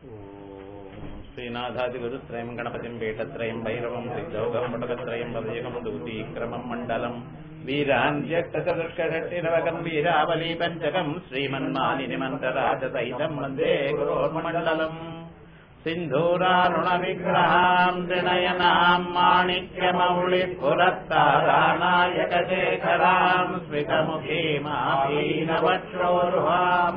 ശ്രീനാഥാദിഗുരുത്രയം ഗണപതിം പീഠത്രയം ഭൈരവം സിദ്ധൗകം പടകത്രയം പദയകം ദൂതീക്രമം മണ്ഡലം വീരാഞ്ജഷ്ടചതുഷ്കരട്ടിരവകം വീരാവലി പഞ്ചകം ശ്രീമന്മാലിനിമന്ത്രരാജതൈതം വന്ദേ ഗുരോർമണ്ഡലം സിന്ധൂരാരുണവിഗ്രഹാം ത്രിണയനാം മാണിക്യമൗളിപുരത്താരാനായകശേഖരാം സ്മിതമുഖീമാപീനവക്ഷോരുഹാം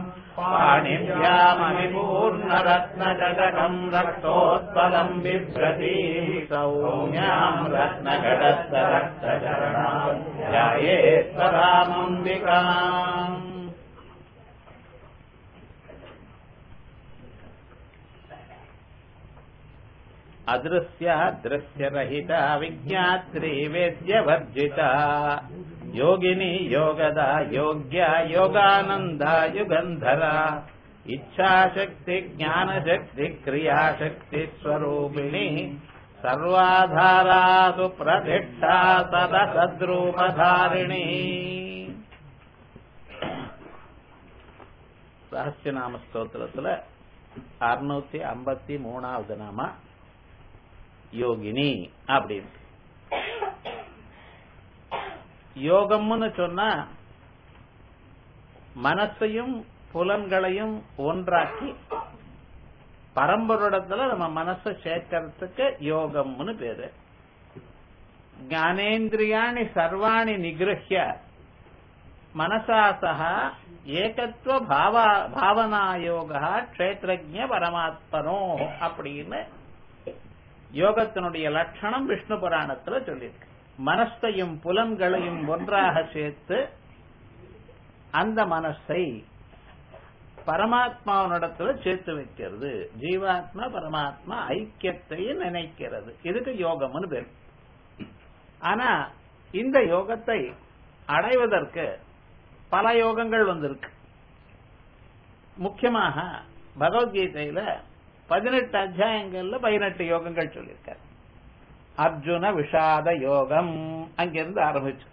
പാണിഭ്യാമണിപൂർണരത്നകടകം രക്തോത്പലം ബിഭ്രതീം സൗമ്യാം രത്നഘടസ്ഥരക്തചരണാം ധ്യായേശ്വരാമംബികാം అదృశ్య దృశ్యరహిత విజ్ఞాత్రి వేద్యవర్జిత యోగిని యోగద యోగ్య యోగానంద యుగంధర ఇచ్ఛాశక్తి జ్ఞానశక్తి క్రియాశక్తి స్వరూపిణి సర్వాధారాసు ప్రతిష్ఠా సద సద్రూపధారిణి ரகசியநாம ஸ்தோத்திரத்துல அறுநூத்தி ஐம்பத்தி மூணாவது நாம யோகினி அப்படின்னு யோகம்னு சொன்னா மனசையும் புலன்களையும் ஒன்றாக்கி பரம்பொருடத்துல நம்ம மனசை சேர்க்கறதுக்கு யோகம்னு பேரு ஞானேந்திரியாணி சர்வாணி நிகிருஹ்ய மனசா சக ஏகத்துவ பாவா பாவனா யோகா க்ஷேத்திரஜ பரமாத்மனோ அப்படின்னு யோகத்தினுடைய லட்சணம் விஷ்ணு புராணத்துல சொல்லியிருக்கு மனசையும் புலன்களையும் ஒன்றாக சேர்த்து அந்த மனசை பரமாத்மாவனிடத்துல சேர்த்து வைக்கிறது ஜீவாத்மா பரமாத்மா ஐக்கியத்தை நினைக்கிறது இதுக்கு யோகம்னு பேர் ஆனா இந்த யோகத்தை அடைவதற்கு பல யோகங்கள் வந்திருக்கு முக்கியமாக பகவத்கீதையில பதினெட்டு அத்தியாயங்கள்ல பதினெட்டு யோகங்கள் சொல்லியிருக்காரு அர்ஜுன விஷாத யோகம் அங்கிருந்து ஆரம்பிச்சு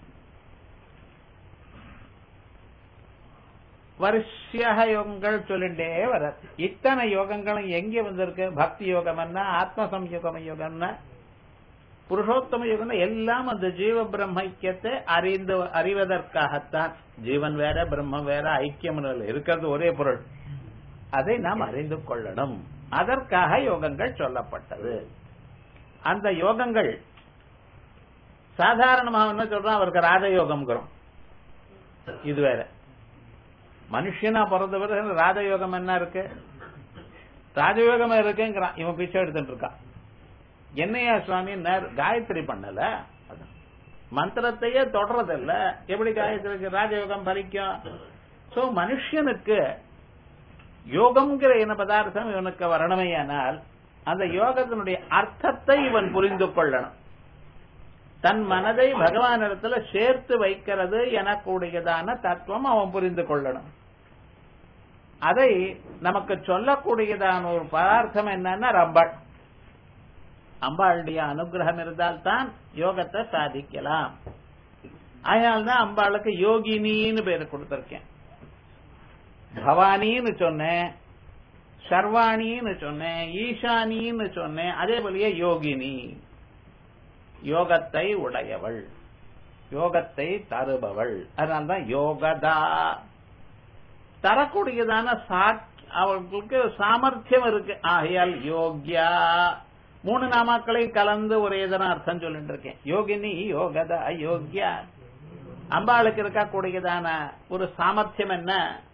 வரிசையாக யோகங்கள் சொல்லிட்டே வர இத்தனை யோகங்களும் எங்க வந்திருக்கு பக்தி யோகம் என்ன ஆத்ம சம்யோகம் யோகம்னா புருஷோத்தம யுகம் எல்லாம் அந்த ஜீவ பிரம்மைக்கியத்தை அறிந்து அறிவதற்காகத்தான் ஜீவன் வேற பிரம்மம் வேற ஐக்கியம் இருக்கிறது ஒரே பொருள் அதை நாம் அறிந்து கொள்ளணும் அதற்காக யோகங்கள் சொல்லப்பட்டது அந்த யோகங்கள் சாதாரணமாக என்ன சொல்றோம் அவருக்கு ராஜயோகம்ங்கிறோம் இது வேற மனுஷனா பிறந்தவரை ராஜயோகம் என்ன இருக்கு ராஜயோகம் இருக்குங்கிறான் இவன் பிச்சை எடுத்துட்டு இருக்கான் என்னையா சுவாமி காயத்ரி பண்ணல மந்திரத்தையே தொடறதில்ல எப்படி காயத்ரிக்கு ராஜயோகம் பலிக்கும் சோ மனுஷனுக்கு யோகம்ங்கிற என்ன பதார்த்தம் இவனுக்கு வரணுமையானால் அந்த யோகத்தினுடைய அர்த்தத்தை இவன் புரிந்து கொள்ளணும் தன் மனதை பகவானிடத்துல சேர்த்து வைக்கிறது எனக்கூடியதான தத்துவம் அவன் புரிந்து கொள்ளணும் அதை நமக்கு சொல்லக்கூடியதான ஒரு பதார்த்தம் என்னன்னா ரம்பள் அம்பாளுடைய அனுகிரகம் இருந்தால்தான் யோகத்தை சாதிக்கலாம் அதனால்தான் அம்பாளுக்கு யோகினின்னு பேர் கொடுத்திருக்கேன் பவானின்னு சொன்னேன் சர்வாணின்னு சொன்னேன் ஈசானின்னு சொன்னேன் அதே போலயே யோகினி யோகத்தை உடையவள் யோகத்தை தருபவள் அதனால்தான் யோகதா தரக்கூடியதான அவர்களுக்கு சாமர்த்தியம் இருக்கு ஆகையால் யோக்யா மூணு நாமாக்களையும் கலந்து ஒரே தான அர்த்தம் சொல்லிட்டு இருக்கேன் யோகினி யோகத யோகியா அம்பாளுக்கு இருக்கக்கூடியதான ஒரு சாமர்த்தியம் என்ன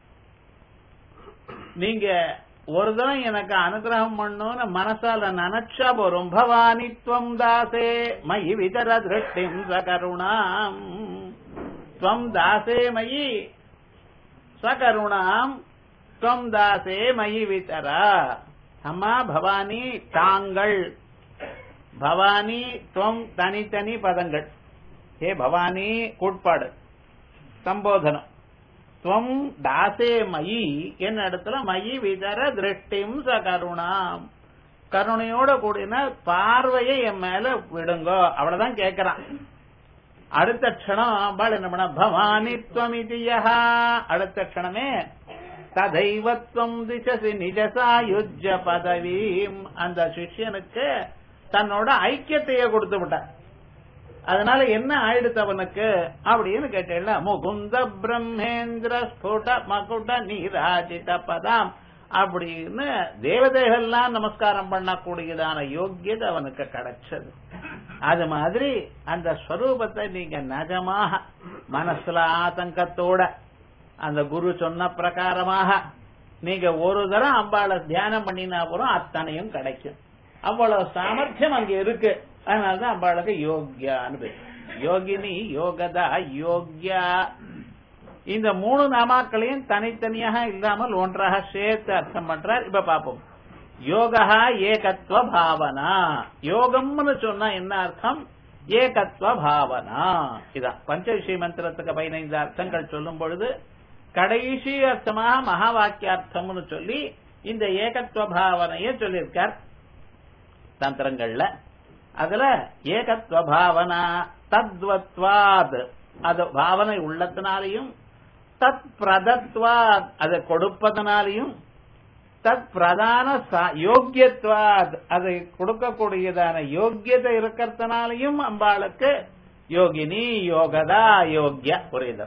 நீங்க ஒரு தினம் எனக்கு அனுகிரகம் பண்ணுன்னு மனசால நினைச்சா போறோம் பவானித்வம் தாசே மயி விதர திருஷ்டிம் சகருணாம் துவம் தாசே மயி சகருணாம் துவம் தாசே மயி விதரா அம்மா பவானி தாங்கள் பவானி துவம் தனித்தனி பதங்கள் ஹே பவானி கூட்பாடு சம்போதனம் துவம் தாசே மயி என்ன இடத்துல மயி விதர திருஷ்டிம் சகருணாம் கருணையோட கூடின பார்வையை என் மேல விடுங்கோ அவ்வளவுதான் கேட்கிறான் அடுத்த க்ஷணம் அம்பாள் என்ன பண்ண பவானி துவமிதியா அடுத்த க்ஷணமே ததைவத்வம் திசசி நிஜசாயுஜ பதவீம் அந்த சிஷ்யனுக்கு தன்னோட ஐக்கியத்தையே கொடுத்து விட்டார் அதனால என்ன ஆயிடுத்து அவனுக்கு அப்படின்னு கேட்டேன்ல முகுந்த பிரம்மேந்திர ஸ்புட மகுட நீராஜித பதாம் அப்படின்னு தேவதைகள்லாம் நமஸ்காரம் பண்ணக்கூடியதான யோக்கியதை அவனுக்கு கிடைச்சது அது மாதிரி அந்த ஸ்வரூபத்தை நீங்க நிஜமாக மனசுல ஆதங்கத்தோட அந்த குரு சொன்ன பிரகாரமாக நீங்க ஒரு தரம் அம்பாளை தியானம் பண்ணினா போறோம் அத்தனையும் கிடைக்கும் அவ்வளவு சாமர்த்தியம் அங்க இருக்கு அதனாலதான் அம்பாளுக்கு யோக்கியான்னு பேர் யோகினி யோகதா யோக்யா இந்த மூணு நாமாக்களையும் தனித்தனியாக இல்லாமல் ஒன்றாக சேர்த்து அர்த்தம் பண்றார் இப்ப பாப்போம் யோகா ஏகத்துவ பாவனா யோகம்னு சொன்னா என்ன அர்த்தம் ஏகத்துவ பாவனா இதான் பஞ்சவிஷய மந்திரத்துக்கு பதினைந்து அர்த்தங்கள் சொல்லும் பொழுது கடைசி அர்த்தமாக மகா வாக்கியார்த்தம்னு சொல்லி இந்த ஏகத்துவ பாவனைய சொல்லியிருக்கார் தந்திரங்கள்ல அதுல ஏகத்துவ பாவனா தத்வத்வாத் அது பாவனை உள்ளத்தினாலையும் தத் பிரதத்வாத் அதை கொடுப்பதனாலையும் தத் பிரதான யோக்கியத்வாத் அதை கொடுக்கக்கூடியதான யோக்கியதை இருக்கிறதுனாலையும் அம்பாளுக்கு யோகினி யோகதா யோக்கிய புரியுது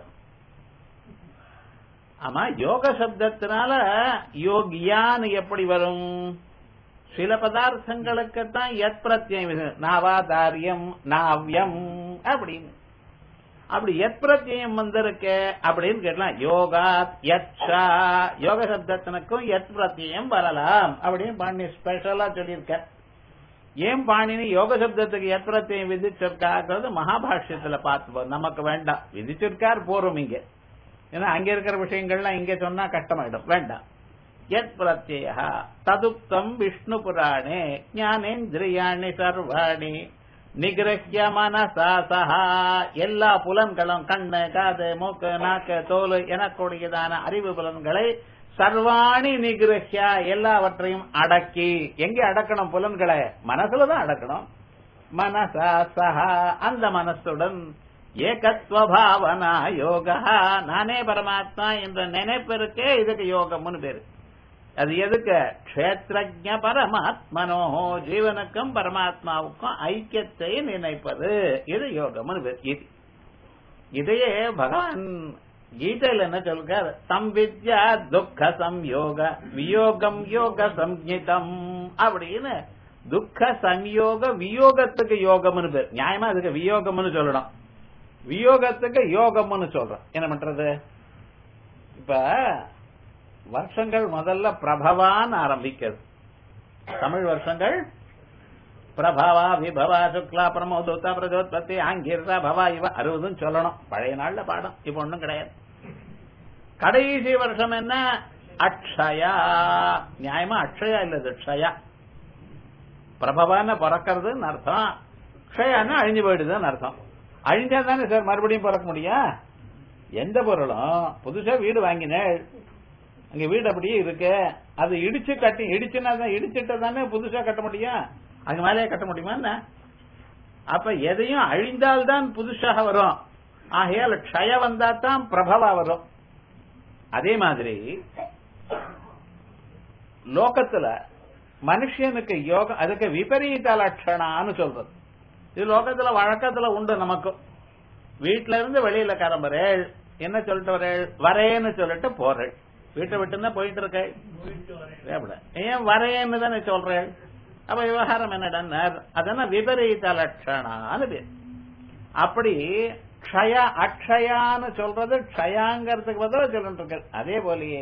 ஆமா யோக சப்தத்தினால யோகியான்னு எப்படி வரும் சில பதார்த்தங்களுக்கு தான் எத் பிரத்யம் நாவாதாரியம் நாவ்யம் அப்படின்னு அப்படி எத் பிரத்யம் வந்திருக்கு அப்படின்னு கேட்கலாம் யோகா யட்சா யோக சப்தத்தினுக்கும் எத் பிரத்யம் வரலாம் அப்படின்னு பாணி ஸ்பெஷலா சொல்லியிருக்க ஏன் பாணினி யோக சப்தத்துக்கு எத் பிரத்யம் விதிச்சிருக்காங்கிறது மகாபாஷ்யத்துல பார்த்து நமக்கு வேண்டாம் விதிச்சிருக்கார் போறோம் இங்க ஏன்னா அங்க இருக்கிற விஷயங்கள்லாம் இங்க சொன்னா கஷ்டமாயிடும் வேண்டாம் யத் பிரத்ய ததுப்தம் விஷ்ணு புராணே ஞானேந்திரியாணி சர்வாணி நிகிரஹ்ய மனசா சஹா எல்லா புலன்களும் கண்ணு காது மூக்கு நாக்கு தோல் எனக்கூடியதான அறிவு புலன்களை சர்வாணி நிகிரஹ்ய எல்லாவற்றையும் அடக்கி எங்கே அடக்கணும் புலன்களை மனசுலதான் அடக்கணும் மனசா சஹா அந்த மனசுடன் ஏகத்துவ பாவனா யோகா நானே பரமாத்மா என்ற நினைப்பிற்கே இதுக்கு யோகம்னு பேரு அது எதுக்கு கஷேத்திரஜ பரமாத்மனோ ஜீவனுக்கும் பரமாத்மாவுக்கும் ஐக்கியத்தை நினைப்பது இது யோகம்னு பேர் இது இதையே பகவான் கீதையில என்ன சொல்றார் சம்வித்யா துக்க சம்யோக வியோகம் யோக சம்ஹிதம் அப்படின்னு துக்க சம்யோக வியோகத்துக்கு யோகம்னு பேர் நியாயமா அதுக்கு வியோகம்னு சொல்லணும் வியோகத்துக்கு யோகம்னு சொல்றோம் என்ன பண்றது இப்ப வருஷங்கள் முதல்ல பிரபவான்னு ஆரம்பிக்கிறது தமிழ் வருஷங்கள் பிரபவா விபவா சுக்லா பிரமோதோத்தா பிரஜோத்பத்தி ஆங்கிர்ரா பவா இவ அறுபதுன்னு சொல்லணும் பழைய நாள்ல பாடம் இப்ப ஒண்ணும் கிடையாது கடைசி வருஷம் என்ன அக்ஷயா நியாயமா அக்ஷயா இல்லது க்ஷயா பிரபவான பிறக்கிறதுன்னு அர்த்தம் க்ஷயான்னு அழிஞ்சு போயிடுதுன்னு அர்த்தம் அழிஞ்சா தானே சார் மறுபடியும் பிறக்க முடியும் எந்த பொருளும் புதுசா வீடு வாங்கினேன் அங்க வீடு அப்படியே இருக்கு அது இடிச்சு கட்டி இடிச்சுன்னா தான் இடிச்சுட்டு தானே புதுசா கட்ட முடியும் அங்க மேலேயே கட்ட முடியுமா என்ன அப்ப எதையும் அழிந்தால்தான் புதுசாக வரும் ஆகையால் க்ஷய வந்தா தான் பிரபவா வரும் அதே மாதிரி லோகத்துல மனுஷனுக்கு யோகம் அதுக்கு விபரீத லட்சணான்னு சொல்றது இது லோகத்துல வழக்கத்துல உண்டு நமக்கு வீட்டுல இருந்து வெளியில கிளம்புறேள் என்ன சொல்லிட்டு வரேள் வரேன்னு சொல்லிட்டு போறேள் வீட்டை விட்டு போயிட்டு இருக்க ஏன் வரேன்னு தானே சொல்றேள் அப்ப விவகாரம் என்னடா அதெல்லாம் விபரீத லட்சணான்னு பேர் அப்படி க்ஷய அக்ஷயான்னு சொல்றது க்ஷயாங்கிறதுக்கு பதிலாக சொல்லிட்டு இருக்க அதே போலயே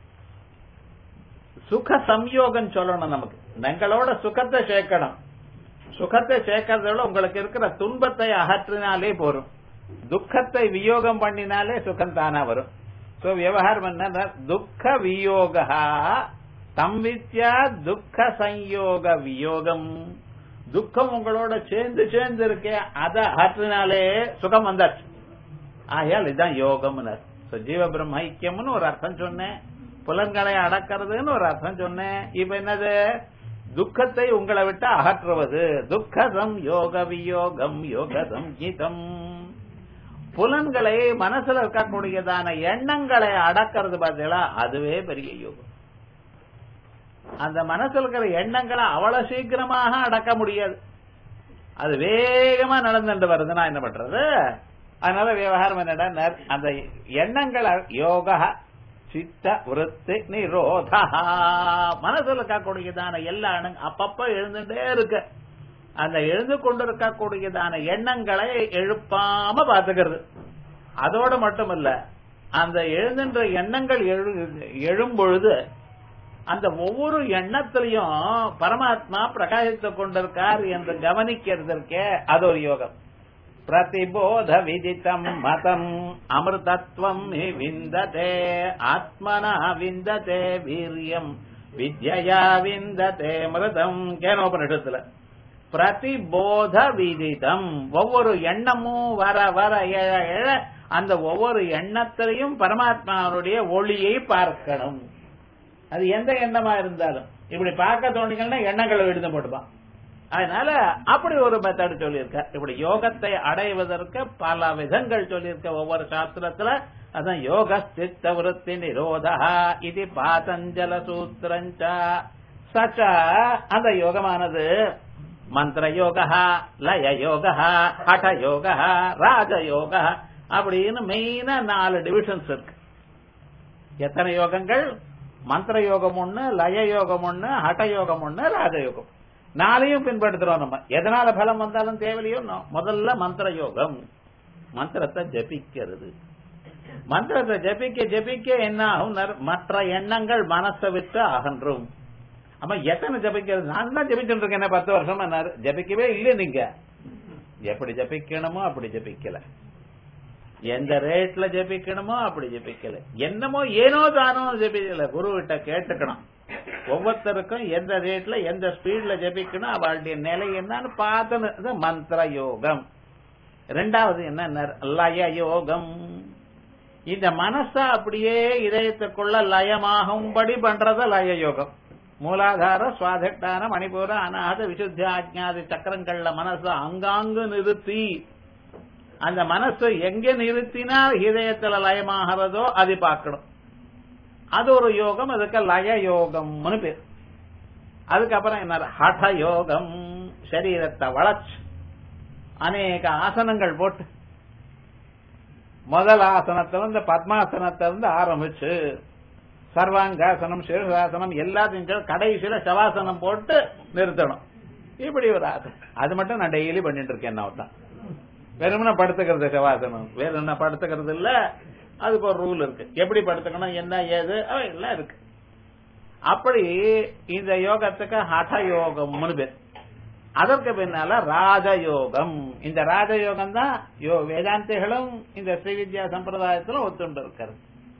சுக சம்யோகம் சொல்லணும் நமக்கு எங்களோட சுகத்தை சேர்க்கணும் சுகத்தை சேர்க்கறதோட உங்களுக்கு இருக்கிற துன்பத்தை அகற்றினாலே போரும் துக்கத்தை வியோகம் பண்ணினாலே சுகம் தானா வரும் சோ விவகாரம் என்ன துக்க வியோகா தம்வித்யா துக்க சம்யோக வியோகம் துக்கம் உங்களோட சேர்ந்து சேர்ந்து இருக்கே அதை அகற்றினாலே சுகம் வந்தாச்சு ஆகையால் இதுதான் யோகம்னு ஜீவ பிரம்ம ஐக்கியம்னு ஒரு அர்த்தம் சொன்னேன் புலன்களை அடக்கிறதுன்னு ஒரு அர்த்தம் சொன்னேன் இப்ப என்னது துக்கத்தை உங்களை விட்டு அகற்றுவது துக்கதம் யோக வியோகம் யோகதம் கீதம் புலன்களை மனசுல இருக்கக்கூடியதான எண்ணங்களை அடக்கிறது பார்த்தீங்களா அதுவே பெரிய யோகம் அந்த மனசுல இருக்கிற எண்ணங்களை அவ்வளவு சீக்கிரமாக அடக்க முடியாது அது வேகமா நடந்துட்டு வருது நான் என்ன பண்றது அதனால விவகாரம் என்னடா அந்த எண்ணங்களை யோகா சித்த விருத்தி நிரோதா மனசுல இருக்கக்கூடியதான எல்லா எண்ணங்க அப்பப்ப எழுந்துட்டே இருக்கு அந்த எழுந்து கொண்டிருக்கக்கூடியதான எண்ணங்களை எழுப்பாம பாத்துக்கிறது அதோட மட்டுமல்ல அந்த எழுதுன்ற எண்ணங்கள் எழும் பொழுது அந்த ஒவ்வொரு எண்ணத்திலையும் பரமாத்மா பிரகாசித்துக் கொண்டிருக்கார் என்று கவனிக்கிறதற்கே அது ஒரு யோகம் பிரதிபோத விதித்தம் மதம் அமிர்தத்வம் விந்ததே ஆத்மனா விந்ததே வீரியம் வித்யா விந்ததே மிருதம் கேனோபனிடத்துல பிரதிபோத விதிதம் ஒவ்வொரு எண்ணமும் வர வர எழ எழ அந்த ஒவ்வொரு எண்ணத்திலையும் பரமாத்மாவுடைய ஒளியை பார்க்கணும் அது எந்த எண்ணமா இருந்தாலும் இப்படி பார்க்க தோணிங்கன்னா எண்ணங்களை விடுதம் போட்டுப்பான் அதனால அப்படி ஒரு மெத்தட் சொல்லியிருக்க இப்படி யோகத்தை அடைவதற்கு பல விதங்கள் சொல்லியிருக்க ஒவ்வொரு சாஸ்திரத்துல அதான் யோக சித்த விருத்தி நிரோதா இது பாதஞ்சல சூத்திரஞ்ச சச்ச அந்த யோகமானது மந்திர யோகா லய யோகா ஹட யோகா ராஜ யோகா அப்படின்னு மெயினா நாலு டிவிஷன்ஸ் இருக்கு எத்தனை யோகங்கள் மந்திர யோகம் ஒண்ணு லய யோகம் ஒண்ணு ஹட யோகம் ஒண்ணு ராஜயோகம் நாளையும் பின்பற்றுறோம் நம்ம எதனால பலம் வந்தாலும் தேவையில்லையோ முதல்ல மந்திர யோகம் மந்திரத்தை ஜபிக்கிறது மந்திரத்தை ஜபிக்க ஜபிக்க என்ன ஆகும் மற்ற எண்ணங்கள் மனசை விட்டு அகன்றும் ஆமா எத்தனை ஜபிக்கிறது நான் தான் ஜபிச்சுட்டு இருக்கேன் பத்து வருஷமா ஜபிக்கவே இல்லை நீங்க எப்படி ஜபிக்கணுமோ அப்படி ஜபிக்கல எந்த ரேட்ல ஜபிக்கணுமோ அப்படி ஜபிக்கல என்னமோ ஏனோ தானோ ஜபிக்கல குரு கிட்ட கேட்டுக்கணும் ஒவ்வொருத்தருக்கும் எந்த ரேட்ல எந்த ஸ்பீட்ல ஜபிக்கணும் அவளுடைய நிலை என்னன்னு பார்த்து மந்திர யோகம் ரெண்டாவது என்ன லய யோகம் இந்த மனச அப்படியே இதயத்துக்குள்ள லயமாகும்படி பண்றது லய யோகம் மூலாதார சுவாதிஷ்டான மணிபூர அநாத விசுத்தி ஆஜ்ஞாதி சக்கரங்கள்ல மனச அங்காங்கு நிறுத்தி அந்த மனசு எங்க நிறுத்தினா இதயத்துல லயமாகிறதோ அது பார்க்கணும் அது ஒரு யோகம் அதுக்கு லய யோகம்னு பேர் அதுக்கப்புறம் என்ன ஹட யோகம் சரீரத்தை வளர்ச்சி அநேக ஆசனங்கள் போட்டு முதல் ஆசனத்துல இருந்து பத்மாசனத்துல இருந்து ஆரம்பிச்சு சர்வாங்காசனம் சிறுசாசனம் எல்லாத்தையும் கடைசியில சவாசனம் போட்டு நிறுத்தணும் இப்படி ஒரு ஆசனம் அது மட்டும் நான் டெய்லி பண்ணிட்டு இருக்கேன் என்ன தான் வெறுமன படுத்துக்கிறது சவாசனம் வேற என்ன படுத்துக்கிறது இல்ல அதுக்கு ஒரு ரூல் இருக்கு எப்படி படுத்துக்கணும் என்ன ஏது எல்லாம் இருக்கு அப்படி இந்த யோகத்துக்கு ஹட யோகம்னு பேர் அதற்கு பின்னால ராஜயோகம் இந்த ராஜயோகம் தான் யோ வேதாந்திகளும் இந்த ஸ்ரீவித்யா சம்பிரதாயத்திலும் ஒத்துண்டு இருக்கிறது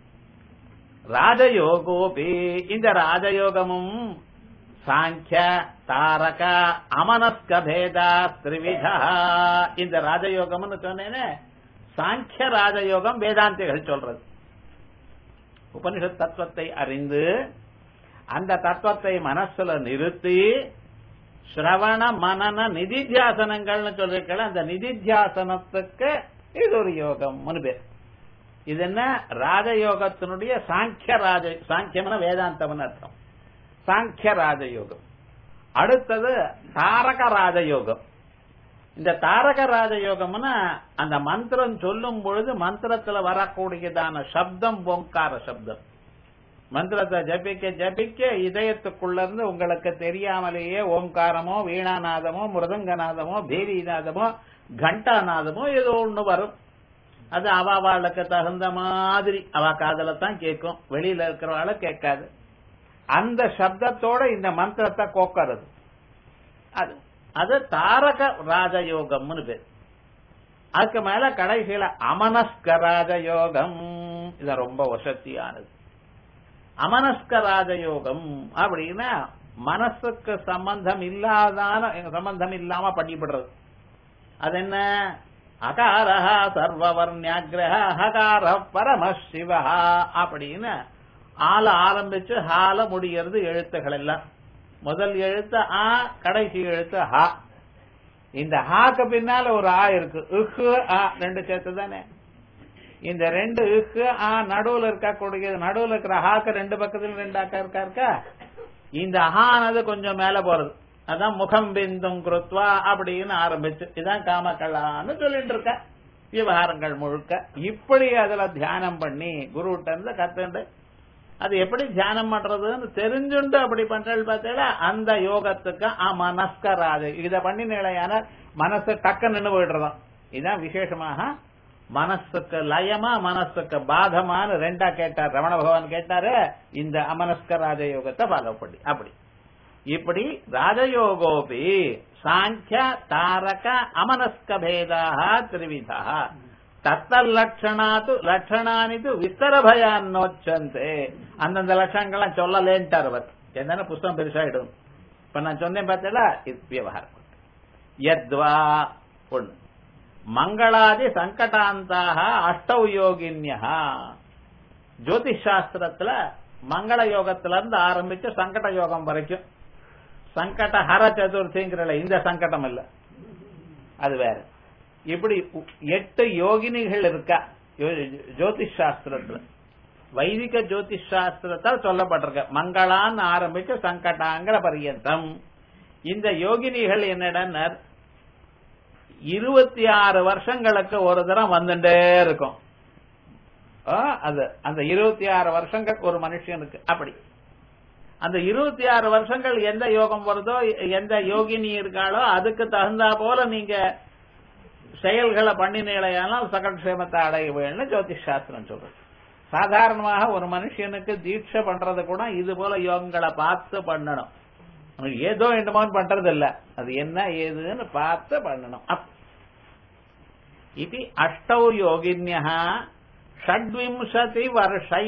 ராஜயோகோபி இந்த ராஜயோகமும் சாங்கிய தாரக அமனஸ்க பேதா திரிவிதா இந்த ராஜயோகம்னு சொன்னேனே சாங்கிய ராஜயோகம் வேதாந்திகள் சொல்றது உபனிஷத் தத்துவத்தை அறிந்து அந்த தத்துவத்தை மனசுல நிறுத்தி ஸ்ரவண மனன நிதித்தியாசனங்கள்னு சொல்லிருக்கல அந்த நிதித்தியாசனத்துக்கு இது ஒரு யோகம் பேர் இது என்ன ராஜயோகத்தினுடைய சாங்கிய ராஜ சாங்கியம்னா வேதாந்தம்னு அர்த்தம் சாங்கிய ராஜயோகம் அடுத்தது தாரக ராஜயோகம் இந்த தாரக ராஜயோகம்னா அந்த மந்திரம் சொல்லும் பொழுது மந்திரத்துல வரக்கூடியதான சப்தம் ஓங்கார சப்தம் மந்திரத்தை ஜபிக்க ஜபிக்க இதயத்துக்குள்ள இருந்து உங்களுக்கு தெரியாமலேயே ஓம்காரமோ வீணாநாதமோ மிருதங்கநாதமோ பேரிநாதமோ கண்டாநாதமோ ஏதோ ஒண்ணு வரும் அது அவாவாளுக்கு தகுந்த மாதிரி அவ காதல தான் கேட்கும் வெளியில இருக்கிறவாள கேட்காது அந்த சப்தத்தோட இந்த மந்திரத்தை கோக்கிறது அது அது தாரக ராஜயோகம்னு பேர் அதுக்கு மேல கடைசியில அமனஸ்க ராஜயோகம் இது ரொம்ப வசத்தியானது அமனஸ்க ராஜயோகம் அப்படின்னா மனசுக்கு சம்பந்தம் இல்லாதான சம்பந்தம் இல்லாம பண்ணிவிடுறது அது என்ன அகாரஹ சர்வவர்ணியாகிரக ஹகார பரம சிவ அப்படின்னு ஆள ஆரம்பிச்சு ஹால முடிகிறது எழுத்துகள் எல்லாம் முதல் எழுத்து ஆ கடைசி எழுத்து ஹா இந்த ஹாக்கு பின்னால ஒரு ஆ இருக்கு இஹு ஆ ரெண்டு சேர்த்து தானே இந்த ரெண்டு இக்கு ஆ நடுவுல இருக்கக்கூடிய நடுவுல இருக்கிற ஹாக்கு ரெண்டு பக்கத்துல ரெண்டு அக்கா இருக்கா இருக்கா இந்த அஹானது கொஞ்சம் மேல போறது அதான் முகம் பிந்தும் குருத்வா அப்படின்னு ஆரம்பிச்சு இதான் காமக்கல்லான்னு சொல்லிட்டு இருக்க விவகாரங்கள் முழுக்க இப்படி அதுல தியானம் பண்ணி குருட்ட இருந்து கத்துண்டு அது எப்படி தியானம் பண்றதுன்னு தெரிஞ்சுண்டு அப்படி பண்றது பார்த்தா அந்த யோகத்துக்கு அமனஸ்கராது இத பண்ணி நிலையான மனசு டக்கு நின்று போயிடுறதாம் இதுதான் விசேஷமாக மனசுக்கு லயமா மனசுக்கு பாதமான ரெண்டா கேட்டார் ரமண பகவான் கேட்டாரு இந்த அமனஸ்க ராஜயோகத்தை ஃபாலோ பண்ணி அப்படி இப்படி ராஜயோகோபி சாங்கிய தாரக அமனஸ்க பேதாக திரிவிதா தத்தல்லட்சணாத்து லட்சணானிது விஸ்தர பயான்னோச்சந்தே அந்தந்த லட்சணங்கள்லாம் சொல்லலேன்ட்டார் அவர் என்னன்னு புஸ்தகம் பெருசாயிடும் இப்ப நான் சொன்னேன் பார்த்தல இது விவகாரம் யத்வா ஒண்ணு மங்களாதி சங்கடாந்தாக அஷ்டௌ யோகின்யா ஜோதிஷ் சாஸ்திரத்துல மங்கள யோகத்துல இருந்து ஆரம்பிச்சு சங்கட யோகம் வரைக்கும் சங்கட ஹர சதுர்த்திங்கிற இந்த சங்கடம் இல்ல அது வேற இப்படி எட்டு யோகினிகள் இருக்கா ஜோதிஷ் சாஸ்திரத்துல வைதிக ஜோதிஷ் சாஸ்திரத்தால் சொல்லப்பட்டிருக்க மங்களான்னு ஆரம்பிச்சு சங்கடாங்கிற பரியந்தம் இந்த யோகினிகள் என்னடா இருபத்தி ஆறு வருஷங்களுக்கு ஒரு தரம் வந்துட்டே இருக்கும் அது அந்த இருபத்தி ஆறு வருஷங்கள் ஒரு மனுஷனுக்கு அப்படி அந்த இருபத்தி ஆறு வருஷங்கள் எந்த யோகம் வருதோ எந்த யோகினி இருக்காளோ அதுக்கு தகுந்தா போல நீங்க செயல்களை பண்ணினீழையானால் சகட்சேமத்தை அடைய வேணும்னு ஜோதிஷ் சாஸ்திரம் சொல்றது சாதாரணமாக ஒரு மனுஷனுக்கு தீட்சை பண்றது கூட இது போல யோகங்களை பார்த்து பண்ணணும் ஏதோ என்னமோன்னு பண்றது இல்ல அது என்ன ஏதுன்னு பார்த்து பண்ணணும் இது அஷ்டௌ யோகின்யா ஷட்விம்சதி வருஷை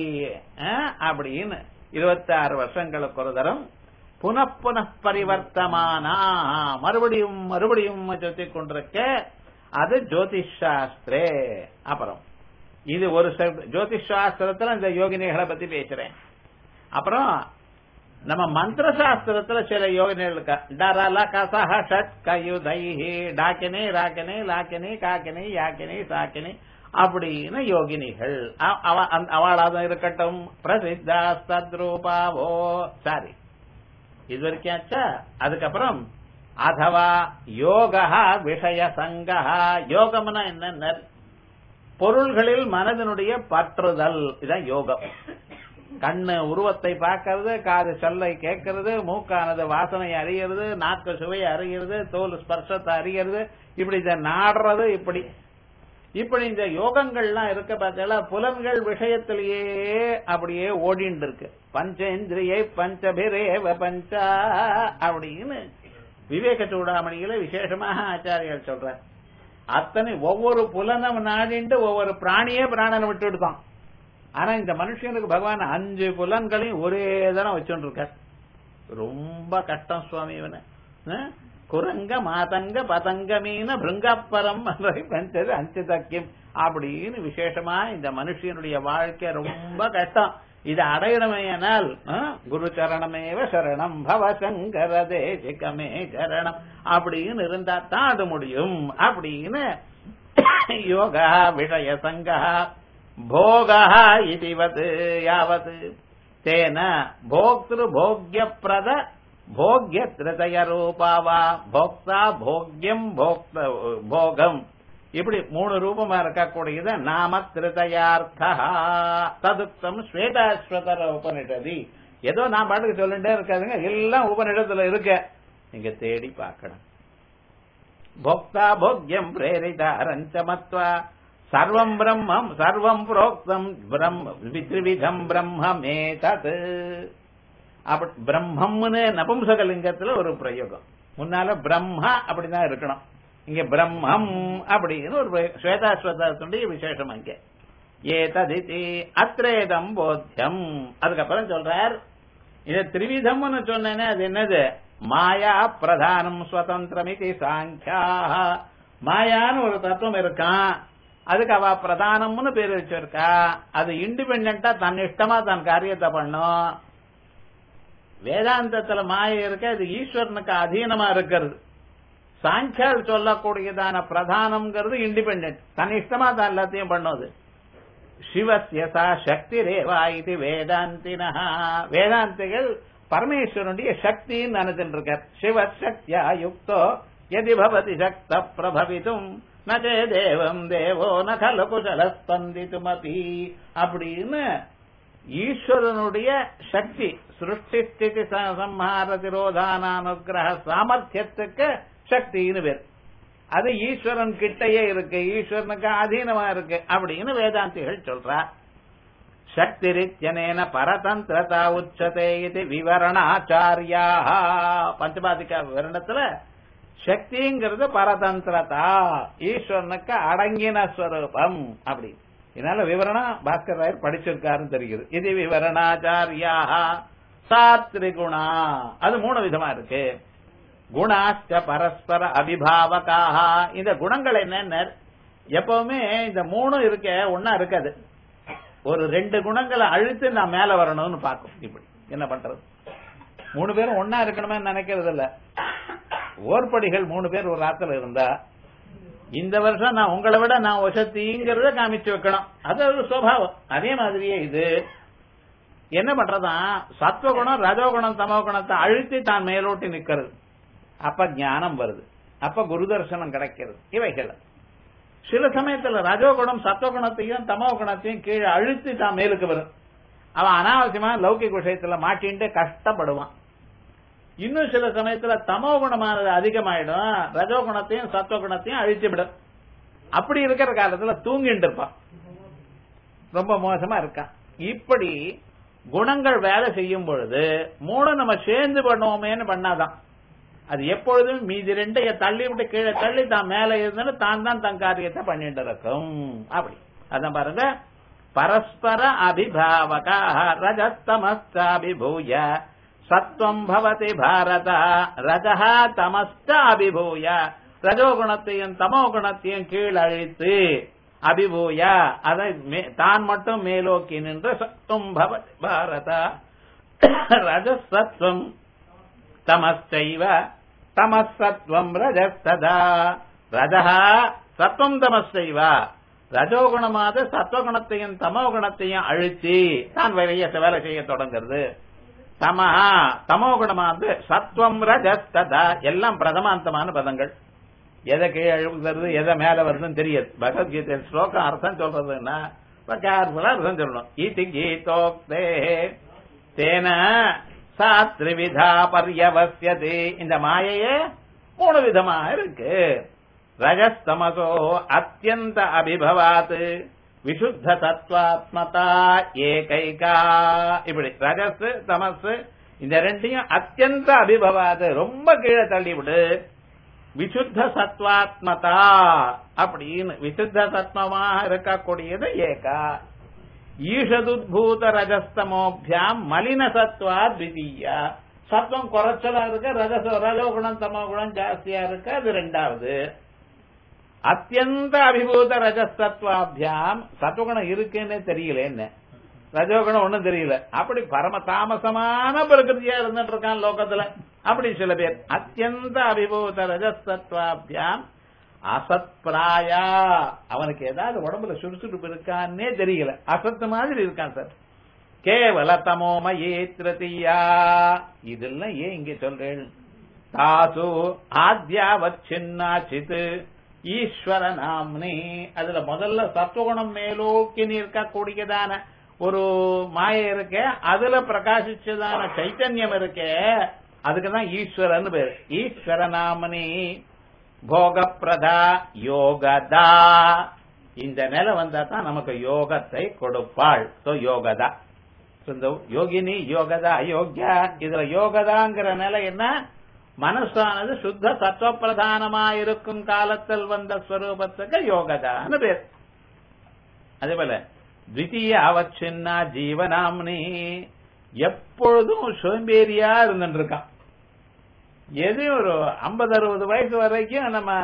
அப்படின்னு இருபத்தி ஆறு வருஷங்களுக்கு ஒரு தரம் புனப்புன பரிவர்த்தமானா மறுபடியும் மறுபடியும் சுத்தி கொண்டிருக்க அது ஜோதிஷ் சாஸ்திரே அப்புறம் இது ஒரு ஜோதிஷ் சாஸ்திரத்துல இந்த யோகினிகளை பத்தி பேசுறேன் அப்புறம் நம்ம மந்திர சாஸ்திரத்துல சில யோகினிகள் இருக்கா டரல கசஹ ஷட் கயுதைஹி டாக்கினி ராக்கினி லாக்கினி காக்கினி யாக்கினி சாக்கினி அப்படின்னு யோகினிகள் அவளாதான் இருக்கட்டும் பிரசித்தா சத்ரூபாவோ சாரி இது வரைக்கும் ஆச்சா அதுக்கப்புறம் அதவா யோகா விஷய சங்கா யோகம்னா என்ன பொருள்களில் மனதனுடைய பற்றுதல் இதான் யோகம் கண்ணு உருவத்தை பார்க்கறது காது சொல்லை கேட்கறது மூக்கானது வாசனை அறிகிறது நாக்கு சுவையை அறிகிறது தோல் ஸ்பர்ஷத்தை அறிகிறது இப்படி இதை நாடுறது இப்படி இப்படி இந்த யோகங்கள்லாம் இருக்க பார்த்தா புலன்கள் விஷயத்திலேயே அப்படியே ஓடிண்டு இருக்கு பஞ்சேந்திரியை பஞ்சபிரேவ பஞ்சா அப்படின்னு விவேக சூடாமணியில விசேஷமாக ஆச்சாரியர் சொல்ற அத்தனை ஒவ்வொரு புலனம் நாடிண்டு ஒவ்வொரு பிராணியே பிராணனை விட்டுடுதான் ஆனா இந்த மனுஷனுக்கு பகவான் அஞ்சு புலன்களையும் ஒரே தானே வச்சுட்டு இருக்கார் ரொம்ப கஷ்டம் சுவாமி இவனை குரங்க மாதங்க பதங்க மீன பிருங்கப்பரம் பஞ்சது அஞ்சு தக்கியம் அப்படின்னு விசேஷமா இந்த மனுஷனுடைய வாழ்க்கை ரொம்ப கஷ்டம் இது அடையணுமேனால் குரு சரணமேவ சரணம் பவ சங்கர தேசிகமே சரணம் அப்படின்னு இருந்தா தான் அது முடியும் அப்படின்னு யோகா விஷய சங்கா போகா இதுவது யாவது தேன போக்திரு போக்ய பிரத போக்ய திருதய ரூபாவா போக்தா போக்யம் போகம் இப்படி மூணு ரூபமா இருக்கக்கூடியது நாம திருதயார்த்தா ததுக்தம் ஸ்வேதாஸ்வதர உபனிஷதி ஏதோ நான் பாட்டுக்கு சொல்லிட்டே இருக்காதுங்க எல்லாம் உபனிடத்துல இருக்க நீங்க தேடி பார்க்கணும் போக்தா போக்யம் பிரேரிதாரஞ்சமத்வா சர்வம் பிரம்மம் சர்வம் புரோக்தம் திரிவிதம் பிரம்மமே தத் அப்படி பிரம்மம்னு நபும்சகலிங்கத்துல ஒரு பிரயோகம் முன்னால பிரம்மா அப்படிதான் இருக்கணும் இங்க பிரம்மம் அப்படின்னு ஒரு ஸ்வேதாஸ்வதத்துடைய விசேஷம் அங்கே ஏததிதி அத்ரேதம் போத்தியம் அதுக்கப்புறம் சொல்றார் இது திரிவிதம்னு சொன்னேனே அது என்னது மாயா பிரதானம் சுதந்திரம் இது சாங்கியா மாயான்னு ஒரு தத்துவம் இருக்கான் அதுக்கு அவ பிரதானம்னு பேர் வச்சிருக்கா அது இண்டிபெண்டா தன் இஷ்டமா தன் காரியத்தை பண்ணும் வேதாந்தத்துல மாய இருக்க அது ஈஸ்வரனுக்கு அதீனமா இருக்கிறது சாங்கியால் சொல்லக்கூடியதான பிரதானம்ங்கிறது இண்டிபெண்ட் தன் இஷ்டமா தான் எல்லாத்தையும் பண்ணுவது சிவசிய சா சக்திரேவா இது வேதாந்தினா வேதாந்திகள் பரமேஸ்வரனுடைய சக்தின்னு நினைச்சுட்டு இருக்கார் சிவ சக்தியா யுக்தோ எதி பவதி சக்த பிரபவித்தும் நே தேவம் தேவோ ந கல குசல ஸ்பந்தித்துமபி அப்படின்னு ஈஸ்வரனுடைய சக்தி சிருஷ்டி ஸ்திதி ச- சம்ஹார திரோதான அனுகிரக சாமர்த்தியத்துக்கு சக்தின்னு பேர் அது ஈஸ்வரன் கிட்டயே இருக்கு ஈஸ்வரனுக்கு அதீனமா இருக்கு அப்படின்னு வேதாந்திகள் சொல்றார் சக்திரித்யனேன பரதந்திரதா உச்சதே இது விவரணாச்சாரியா பஞ்சபாதிகா விவரணத்துல சக்திங்கிறது பரதந்திரதா ஈஸ்வரனுக்கு அடங்கின ஸ்வரூபம் அப்படி இதனால விவரணம் பாஸ்கர் ராயர் படிச்சிருக்காருன்னு தெரியுது இது விவரணாச்சாரியா சாத்ரிகுணா அது மூணு விதமா இருக்கு குணாச்ச பரஸ்பர அபிபாவகாக இந்த குணங்கள் என்னென்ன எப்பவுமே இந்த மூணு இருக்க ஒன்னா இருக்காது ஒரு ரெண்டு குணங்களை அழுத்து நான் மேல வரணும்னு பார்க்கும் இப்படி என்ன பண்றது மூணு பேரும் ஒன்னா இருக்கணுமே நினைக்கிறது இல்ல ஓர்படிகள் மூணு பேர் ஒரு ஆத்துல இருந்தா இந்த வருஷம் நான் உங்களை விட நான் வசதிங்கிறத காமிச்சு வைக்கணும் அது ஒரு சுவாவம் அதே மாதிரியே இது என்ன பண்றதா சத்வகுணம் ரஜோகுணம் தமோகுணத்தை அழுத்தி தான் மேலோட்டி நிக்கிறது அப்ப ஞானம் வருது அப்ப குரு தரிசனம் கிடைக்கிறது இவைகள் சில சமயத்துல ரஜோகுணம் சத்வகுணத்தையும் தமோ குணத்தையும் கீழே அழுத்தி தான் மேலுக்கு வரும் அவன் அனாவசியமா லௌகிக விஷயத்துல மாட்டின்ட்டு கஷ்டப்படுவான் இன்னும் சில சமயத்துல தமோ குணமானது அதிகமாயிடும் ரஜோகுணத்தையும் சத்வகுணத்தையும் அழித்து விடும் அப்படி இருக்கிற காலத்துல தூங்கிட்டு இருப்பான் ரொம்ப மோசமா இருக்கான் இப்படி குணங்கள் வேலை செய்யும் பொழுது மூணு நம்ம சேர்ந்து பண்ணுவோமேன்னு பண்ணாதான் அது எப்பொழுதும் மீதி ரெண்டைய தள்ளி விட்டு கீழே தள்ளி தான் மேல இருந்தாலும் தான் தான் தன் காரியத்தை பண்ணிட்டு இருக்கும் அப்படி அதான் பாருங்க பரஸ்பர அபிபாவகா ரஜஸ்தமஸ்தாபிபூய சத்வம் பவதி பாரத ரஜஹா தமஸ்த அபிபூய ரஜோகுணத்தையும் தமோ குணத்தையும் கீழழித்து அபிபூய அதை மே- தான் மட்டும் மேலோக்கி நின்று சத்வம் பவதி பாரத ரஜசத்வம் தமஸ்தைவ தமசத்வம் ரஜஸ்ததா ரஜஹ சத்வம் தமஸ்தைவ ரஜோகுணமாத சத்வகுணத்தையும் தமோ குணத்தையும் அழுத்தி தான் வேலைய வேலை செய்ய தொடங்குறது தமஹா தமோ குணமாவது சத்வம் ரஜஸ்ததா எல்லாம் பிரதமாந்தமான பதங்கள் எதை கீழே அழுகுறது எதை மேல வருதுன்னு தெரியாது பகவத்கீதை ஸ்லோகம் அர்த்தம் சொல்றதுன்னா இப்ப கேர்ஃபுல்லா அர்த்தம் சொல்லணும் ஈதி கீதோக்தே தேன சா த்ரிவிதா பர்யவசியது இந்த மாயையே மூணு விதமா இருக்கு ரஜஸ்தமசோ அத்தியந்த அபிபவாத் விசுத்த தத்வாத்மதா ஏகைகா இப்படி ரஜஸ் தமஸ் இந்த ரெண்டையும் அத்தியந்த அபிபவாது ரொம்ப கீழே தள்ளி விடு விசுத்த சத்வாத்மதா அப்படின்னு விசுத்த சத்மமாக இருக்கக்கூடியது ஏகா ஈஷதுத்பூத ரஜஸ்தமோபியாம் மலின சத்வா த்விதீயா சத்வம் குறைச்சலா இருக்கு ரஜச ரஜோகுணம் தமோ குணம் ஜாஸ்தியா இருக்கு அது ரெண்டாவது அத்தியந்த அபிபூத ரஜசத்வாபியாம் சத்வகுணம் இருக்குன்னே தெரியல என்ன ரஜோகுணம் ஒண்ணும் தெரியல அப்படி பரம தாமசமான பிரகிருதியா இருந்துட்டு இருக்கான் லோகத்துல அப்படி சில பேர் அத்தியந்த அபிபூத ரஜசத்வாபியாம் அசத்பிராயா அவனுக்கு ஏதாவது உடம்புல சுறுசுறுப்பு இருக்கான்னே தெரியல அசத்து மாதிரி இருக்கான் சார் கேவல தமோமயே திருதியா இதெல்லாம் ஏன் இங்க சொல்றேன் தாசு ஆத்யாவத் சின்னாச்சித் ஈஸ்வர நாம்னி அதுல முதல்ல சத்துவகுணம் மேலோக்கி இருக்கக்கூடியதான ஒரு மாயை இருக்கே அதுல பிரகாசிச்சதான சைத்தன்யம் இருக்கே அதுக்குதான் ஈஸ்வரன் பேரு ஈஸ்வர நாமனி போகப்பிரதா யோகதா இந்த நிலை வந்தா தான் நமக்கு யோகத்தை கொடுப்பாள் சோ யோகதா So, இந்த யோகினி யோகதா அயோக்கியா இதுல யோகதாங்கிற நிலை என்ன மனசானது சுத்த சத்துவ பிரதானமா இருக்கும் காலத்தில் வந்த ஸ்வரூபத்துக்கு யோகதான்னு பேர் அதே போல த்விதீய அவச்சின்னா ஜீவனாம்னி எப்பொழுதும் சோம்பேறியா இருந்துட்டு இருக்கான் எது ஒரு ஐம்பது அறுபது வயசு வரைக்கும் நம்ம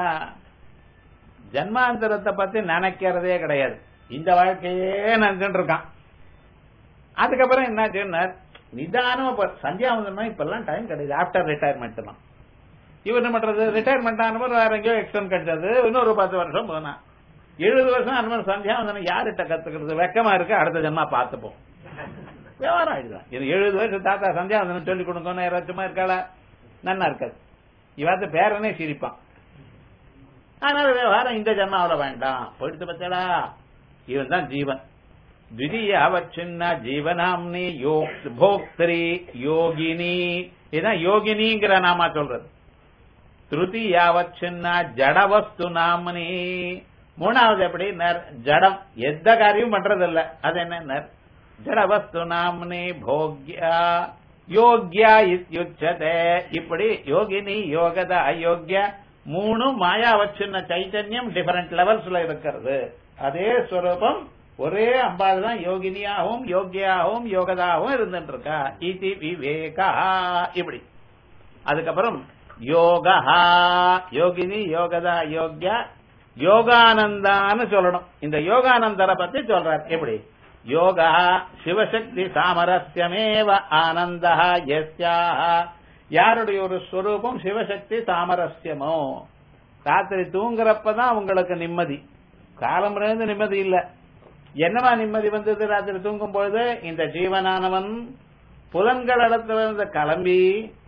ஜன்மாந்தரத்தை பத்தி நினைக்கிறதே கிடையாது இந்த வாழ்க்கையே நினைச்சுட்டு இருக்கான் அதுக்கப்புறம் என்ன சொன்னார் நிதானமா இப்ப சந்தியாவந்தனம் இப்ப எல்லாம் டைம் கிடையாது ஆஃப்டர் ரிட்டையர்மெண்ட் தான் இவர் என்ன பண்றது ரிட்டையர்மெண்ட் ஆனவர் வேற எங்கேயோ எக்ஸ்டன் கிடைச்சது இன்னொரு பத்து வருஷம் போனா எழுபது வருஷம் அந்த மாதிரி சந்தியாவந்தனம் யார்கிட்ட கத்துக்கிறது வெக்கமா இருக்கு அடுத்த ஜென்மா பார்த்துப்போம் விவகாரம் ஆயிடுதான் இது எழுபது வருஷம் தாத்தா சந்தியாவந்தனம் சொல்லி கொடுக்கணும் யாராச்சும் சும்மா இருக்காளா நன்னா இருக்காது இவாத்து பேரனே சிரிப்பான் அதனால விவகாரம் இந்த ஜென்மாவில வேண்டாம் போயிடுத்து பத்தடா இவன் தான் ஜீவன் த்விதீயாவச்சின்ன ஜீவனாம்னி யோக் போக்திரி யோகினி இதான் யோகினிங்கிற நாமா சொல்றது திருத்தீயாவச்சின்ன ஜடவஸ்து நாம்னி மூணாவது எப்படி நர் ஜடம் எந்த காரியம் பண்றது இல்ல அது என்ன நர் ஜடவஸ்து நாம்னி போக்யா யோக்யா இத்யுச்சதே இப்படி யோகினி யோகத அயோக்கிய மூணு மாயாவச்சின்ன சைத்தன்யம் டிஃபரெண்ட் லெவல்ஸ்ல இருக்கிறது அதே ஸ்வரூபம் ஒரே அம்பாள் தான் யோகினியாகவும் யோகியாகவும் யோகதாகவும் இருந்துட்டு இருக்கா இதி விவேகா இப்படி அதுக்கப்புறம் யோகா யோகினி யோகதா யோக்யா யோகானந்தான்னு சொல்லணும் இந்த யோகானந்தரை பத்தி சொல்றார் எப்படி யோகா சிவசக்தி சாமரஸ்யமேவ ஆனந்தா எஸ்யா யாருடைய ஒரு ஸ்வரூபம் சிவசக்தி சாமரஸ்யமோ ராத்திரி தூங்குறப்பதான் உங்களுக்கு நிம்மதி காலம் இருந்து நிம்மதி இல்ல என்னவா நிம்மதி வந்தது ராத்திரி தூங்கும் பொழுது இந்த ஜீவனானவன் புலன்கள் இடத்திலிருந்து கிளம்பி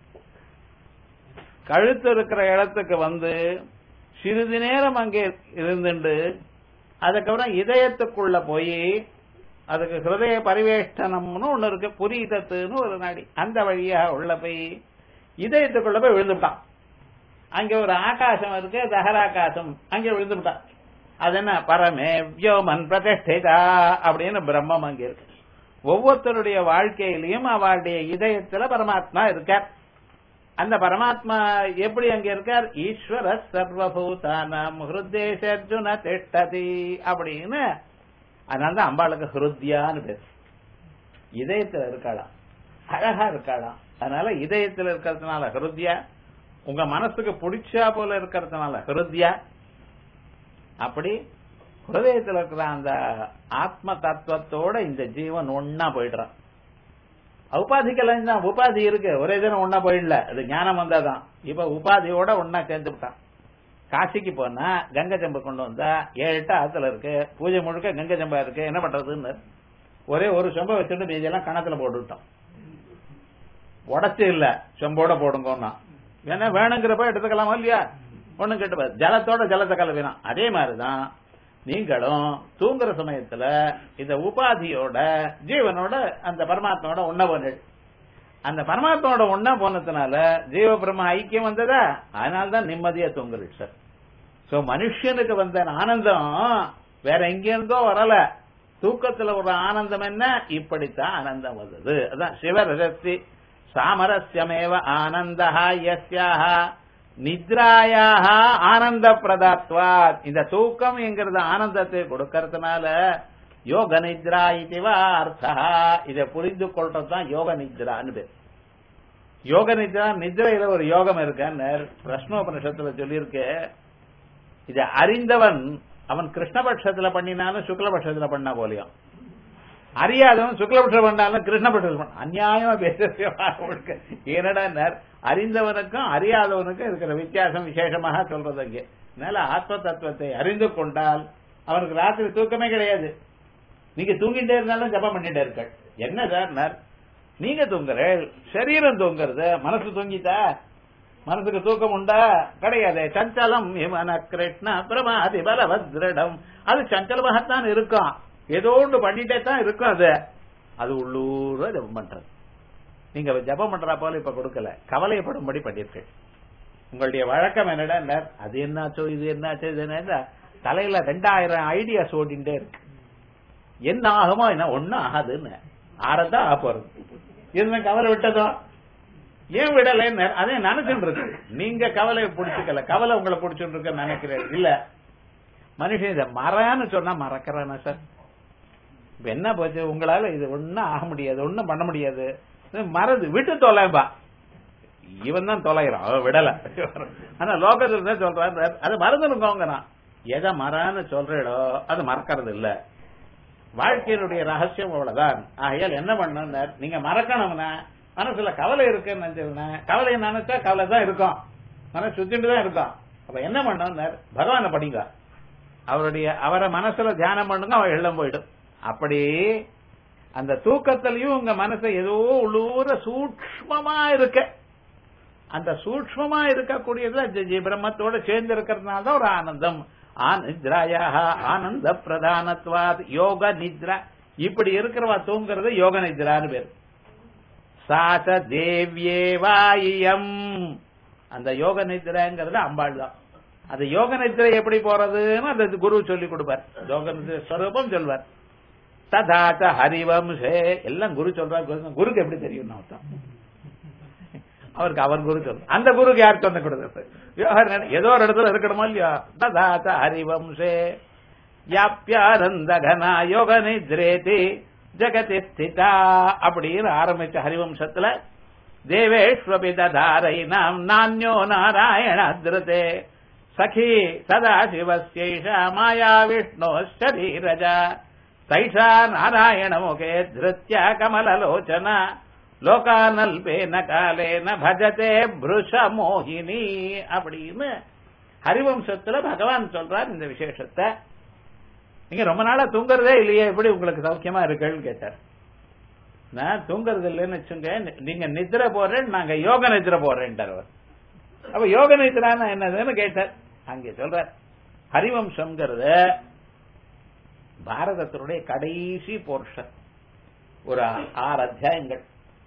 கழுத்து இருக்கிற இடத்துக்கு வந்து சிறிது நேரம் அங்கே இருந்துண்டு அதுக்கப்புறம் இதயத்துக்குள்ள போய் அதுக்கு ஹிருதய பரிவேஷ்டனம்னு ஒண்ணு இருக்கு புரீதத்துன்னு ஒரு நாடி அந்த வழியா உள்ள போய் இதயத்துக்குள்ள போய் விழுந்துட்டான் அங்க ஒரு ஆகாசம் இருக்கு தகராகாசம் அங்க விழுந்துட்டான் அது என்ன பரமே வியோமன் பிரதிஷ்டிதா அப்படின்னு பிரம்மம் அங்க இருக்கு ஒவ்வொருத்தருடைய வாழ்க்கையிலையும் அவளுடைய இதயத்துல பரமாத்மா இருக்கார் அந்த பரமாத்மா எப்படி அங்க இருக்கார் ஈஸ்வர சர்வபூதானம் ஹிருதேஷர்ஜுன திஷ்டதி அப்படின்னு அதனால தான் அம்பாளுக்கு ஹிருத்யான்னு பேர் இதயத்துல இருக்காளாம் அழகா இருக்காளாம் அதனால இதயத்துல இருக்கிறதுனால ஹிருத்யா உங்க மனசுக்கு பிடிச்சா போல இருக்கிறதுனால ஹிருத்யா அப்படி ஹிருதயத்துல இருக்கிற அந்த ஆத்ம தத்துவத்தோட இந்த ஜீவன் ஒன்னா போயிடுறான் உபாதிக்கெல்லாம் தான் உபாதி இருக்கு ஒரே தினம் ஒன்னா போயிடல அது ஞானம் வந்தாதான் இப்ப உபாதியோட ஒன்னா சேர்ந்து விட்டான் காசிக்கு போனா கங்கை ஜம்பு கொண்டு வந்தா ஏழு எட்டு ஆத்துல இருக்கு பூஜை முழுக்க கங்கை ஜம்பா இருக்கு என்ன பண்றதுன்னு ஒரே ஒரு சொம்ப வச்சுட்டு மீதியெல்லாம் கணத்துல போட்டுவிட்டோம் உடச்சு இல்ல சொம்போட போடுங்கன்னா ஏன்னா வேணுங்கிறப்ப எடுத்துக்கலாமா இல்லையா ஒண்ணும் கேட்டு ஜலத்தோட ஜலத்தை கலவினான் அதே மாதிரிதான் நீங்களும் தூங்குற சமயத்துல இந்த உபாதியோட ஜீவனோட அந்த பரமாத்மாவோட ஒன்ன போனது அந்த பரமாத்மாவோட ஒன்னா போனதுனால ஜீவ பிரம்ம ஐக்கியம் வந்ததா அதனால்தான் நிம்மதியா தூங்குறது சார் சோ மனுஷனுக்கு வந்த ஆனந்தம் வேற எங்க இருந்தோ வரல தூக்கத்துல ஒரு ஆனந்தம் என்ன இப்படித்தான் ஆனந்தம் வந்தது அதான் சிவரசக்தி சாமரஸ்யமேவ ஆனந்தா யஸ்யாக நித்ராயாக ஆனந்த பிரதாத்வாத் இந்த தூக்கம் என்கிறது ஆனந்தத்தை கொடுக்கறதுனால யோக நித்ரா இதுவா அர்த்தா இதை புரிந்து கொள்றதுதான் யோக நித்ரான்னு பேர் யோக நித்ரா நித்ரையில ஒரு யோகம் இருக்கான்னு பிரஷ்னோபனிஷத்துல சொல்லியிருக்கு இதை அறிந்தவன் அவன் கிருஷ்ணபட்சத்துல பண்ணினாலும் சுக்லபட்சத்துல பண்ணா போலியும் அறியாதவன் சுக்லபட்சம் பண்ணாலும் கிருஷ்ணபட்சத்தில் பண்ண அநியாயமா பேசுறது என்னடா அறிந்தவனுக்கும் அறியாதவனுக்கும் இருக்கிற வித்தியாசம் விசேஷமாக சொல்றது அங்கே அதனால ஆத்ம தத்துவத்தை அறிந்து கொண்டால் அவனுக்கு ராத்திரி தூக்கமே கிடையாது நீங்க தூங்கிட்டே இருந்தாலும் ஜபம் பண்ணிட்டே இருக்க என்ன சார் நீங்க தூங்குற சரீரம் தூங்குறது மனசு தூங்கிட்டா மனசுக்கு தூக்கம் உண்டா கிடையாது சஞ்சலம் இவன கிருஷ்ண பிரமாதி பலவத்ரிடம் அது சஞ்சலமாகத்தான் இருக்கும் ஏதோ ஒன்று பண்ணிட்டே தான் இருக்கும் அது அது உள்ளூர ஜபம் பண்றது நீங்க ஜபம் பண்றா போல இப்ப கொடுக்கல கவலைப்படும்படி பண்ணிருக்கேன் உங்களுடைய வழக்கம் என்னடா அது என்னாச்சோ இது என்னாச்சோ இது என்ன தலையில ரெண்டாயிரம் ஐடியாஸ் ஓடிண்டே இருக்கு என்ன ஆகுமோ என்ன ஒன்னும் ஆகாதுன்னு ஆறதான் ஆக போறது இது கவலை விட்டதோ ஏன் விடல அதே நினைச்சுட்டு இருக்கு நீங்க கவலை பிடிச்சுக்கல கவலை உங்களை பிடிச்சுட்டு இருக்க நினைக்கிறேன் இல்ல மனுஷன் இதை மறன்னு சொன்னா மறக்கிறானா சார் இப்ப என்ன போச்சு உங்களால இது ஒன்னும் ஆக முடியாது ஒன்னும் பண்ண முடியாது மறந்து விட்டு தொலைப்பா இவன் தான் தொலைகிறான் அவன் விடல ஆனா லோகத்துல தான் சொல்றாரு அது மறந்துருக்கோங்கிறான் எதை மறான்னு சொல்றீடோ அது மறக்கிறது இல்ல வாழ்க்கையினுடைய ரகசியம் அவ்வளவுதான் ஆகையால் என்ன பண்ண நீங்க மறக்கணும்னா மனசுல கவலை இருக்குன்னு நினைச்சிருந்தா கவலை நினைச்சா கவலை தான் இருக்கும் மனசு சுத்திட்டு தான் இருக்கும் அப்ப என்ன பண்ண பகவான படிங்க அவருடைய அவரை மனசுல தியானம் பண்ணுங்க அவர் எல்லாம் போயிடும் அப்படி அந்த தூக்கத்திலையும் உங்க மனசை ஏதோ உள்ளூர சூக்மமா இருக்க அந்த சூக்மமா இருக்கக்கூடியதுல ஜ- ஜ- பிரம்மத்தோட சேர்ந்து இருக்கிறதுனால தான் ஒரு ஆனந்தம் ஆனித்ராயாக ஆனந்த பிரதானத்வாத் யோக நித்ரா இப்படி இருக்கிறவா தூங்குறது யோக நித்ரான்னு பேரு சாச தேவ்யேவாயம் அந்த யோக நித்ரைங்கிறது அம்பாள் தான் அந்த யோக நித்ரை எப்படி போறதுன்னு அந்த குரு சொல்லி கொடுப்பார் யோக நித்ரை ஸ்வரூபம் சொல்வார் ததாச்ச ஹரிவம்சே எல்லாம் குரு சொல்றார் குரு- குருக்கு எப்படி தெரியும் அர்த்தம் அவருக்கு அவர் குரு சொல்லு அந்த குருக்கு யார் சொன்ன கொடுத்தது விவகாரம் ஏதோ ஒரு இடத்துல இருக்கணுமோ இல்லையா ததாச்ச ஹரிவம்சே யாப்பியானந்த கனா யோக நித்ரேதி ஜெகதி ஸ்திதா அப்படின்னு ஆரம்பிச்ச ஹரிவம்சத்துல தேவேஷ்வபி ததாரை நாம் நானியோ நாராயண திருதே சகி சதா சிவஸ்யைஷ மாயா விஷ்ணோ ஷரீரஜ தைஷா நாராயண முகே திருத்ய கமலலோச்சன லோகானல்பேன காலேன பஜதே புருஷ மோகினி அப்படின்னு ஹரிவம்சத்துல பகவான் சொல்றார் இந்த விசேஷத்தை நீங்க ரொம்ப நாளா தூங்குறதே இல்லையே எப்படி உங்களுக்கு சௌக்கியமா இருக்குன்னு கேட்டார் நான் தூங்குறது இல்லைன்னு வச்சுங்க நீங்க நிద్ర போறேன் நாங்க யோக நிద్ర போறேன்ட்டார் அவர் அப்ப யோக நித்ரான்னா என்னதுன்னு கேட்டார் அங்கே சொல்றார் ஹரிவம்சம்ங்கிறது பாரதத்தினுடைய கடைசி போர்ஷன் ஒரு ஆறு அத்தியாயங்கள்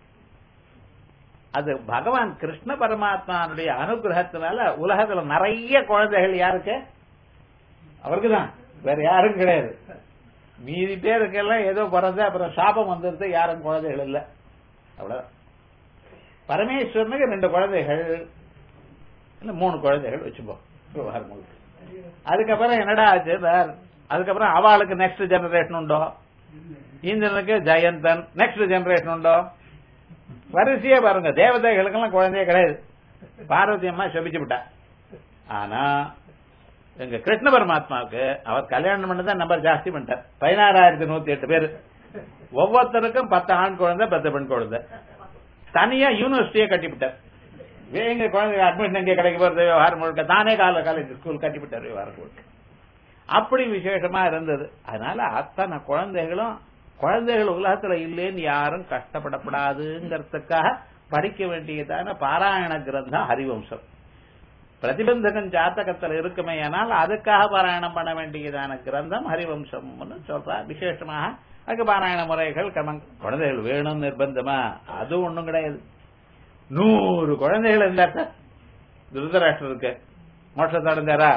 அது பகவான் கிருஷ்ண பரமாத்மானுடைய அனுகிரகத்தினால உலகத்துல நிறைய குழந்தைகள் யாருக்கு அவருக்கு தான் வேற யாரும் கிடையாது மீதி பேருக்கெல்லாம் ஏதோ பிறந்து அப்புறம் சாபம் வந்துருது யாரும் குழந்தைகள் இல்ல அவ்வளவுதான் பரமேஸ்வரனுக்கு ரெண்டு குழந்தைகள் இல்ல மூணு குழந்தைகள் வச்சுப்போம் விவகாரம் முழுக்க. அதுக்கப்புறம் என்னடா ஆச்சு சார் அதுக்கப்புறம் அவளுக்கு நெக்ஸ்ட் ஜெனரேஷன் உண்டோ இந்திரனுக்கு ஜெயந்தன் நெக்ஸ்ட் ஜெனரேஷன் உண்டோ வரிசையே பாருங்க தேவதைகளுக்கெல்லாம் குழந்தையே கிடையாது பார்வதி அம்மா செபிச்சு விட்டா ஆனா எங்க கிருஷ்ண பரமாத்மாவுக்கு அவர் கல்யாணம் பண்ணதான் நம்பர் ஜாஸ்தி பண்ணிட்டார் பதினாறாயிரத்தி நூத்தி எட்டு பேர் ஒவ்வொருத்தருக்கும் பத்து ஆண் குழந்தை பத்து பெண் குழந்தை தனியா யூனிவர்சிட்டியே கட்டிவிட்டார் எங்க குழந்தைங்க அட்மிஷன் எங்க கிடைக்க போறது விவகாரம் முழுக்க தானே கால காலேஜ் ஸ்கூல் கட்டிவிட்டார் விவகாரம் முழுக்க அப்படி விசேஷமா இருந்தது அதனால அத்தனை குழந்தைகளும் குழந்தைகள் உலகத்துல இல்லேன்னு யாரும் கஷ்டப்படக்கூடாதுங்கிறதுக்காக படிக்க வேண்டியதான பாராயண கிரந்தம் ஹரிவம்சம் பிரதிபந்தகன் ஜாத்தகத்தில் இருக்குமே ஆனால் அதுக்காக பாராயணம் பண்ண வேண்டியதான கிரந்தம் ஹரிவம்சம்னு சொல்றா விசேஷமாக அதுக்கு பாராயண முறைகள் கமங் குழந்தைகள் வேணும் நிர்பந்தமா அது ஒண்ணும் கிடையாது நூறு குழந்தைகள் இருந்தா திருதராஷ்டருக்கு மோட்சத்தை அடைஞ்சாரா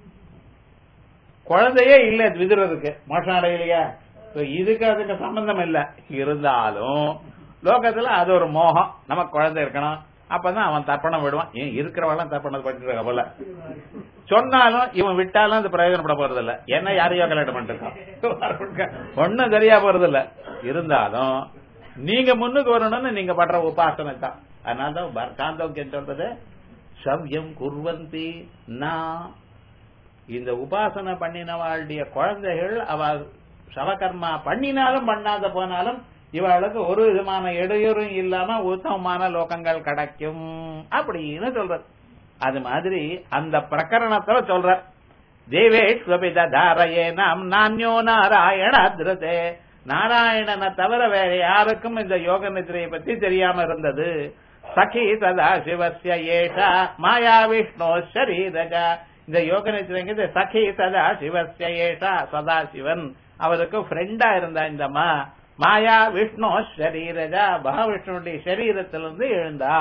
குழந்தையே இல்ல விதுரருக்கு மோட்சம் அடையலையா So, இதுக்கு அதுக்கு சம்பந்தம் இல்ல இருந்தாலும் லோகத்துல அது ஒரு மோகம் நமக்கு குழந்தை இருக்கணும் அப்பதான் அவன் தர்ப்பணம் விடுவான் ஏன் இருக்கிறவெல்லாம் தர்ப்பணம் பண்ணிட்டு இருக்க போல சொன்னாலும் இவன் விட்டாலும் அது பிரயோஜனப்பட போறது இல்ல என்ன யாரையோ கல்யாணம் பண்ணிட்டு ஒன்னும் சரியா போறது இல்ல இருந்தாலும் நீங்க முன்னுக்கு வரணும்னு நீங்க பண்ற உபாசனை தான் அதனாலதான் சாந்தோக்கியம் சொல்றது சவ்யம் குர்வந்தி நான் இந்த உபாசனை பண்ணினவாளுடைய குழந்தைகள் அவ சவகர்மா பண்ணினாலும் பண்ணாத போனாலும் இவளுக்கு ஒரு விதமான இடையூறும் இல்லாம உத்தமமான லோகங்கள் கிடைக்கும் அப்படின்னு சொல்றது அது மாதிரி அந்த பிரகரணத்துல சொல்ற தேவேஸ்வபித தாரையே நாம் நான்யோ நாராயண அதிரதே நாராயணனை தவிர வேற யாருக்கும் இந்த யோக நிதிரையை பத்தி தெரியாம இருந்தது சகி சதா சிவசிய ஏஷா மாயா விஷ்ணு ஷரீரஜா இந்த யோக நிதிரைங்கிறது சகி சதா சிவசிய ஏஷா சதா சிவன் அவருக்கு ஃப்ரெண்டா இருந்தா இந்த மா மாயா விஷ்ணு ஷரீரஜா மகாவிஷ்ணுடைய சரீரத்திலிருந்து எழுந்தா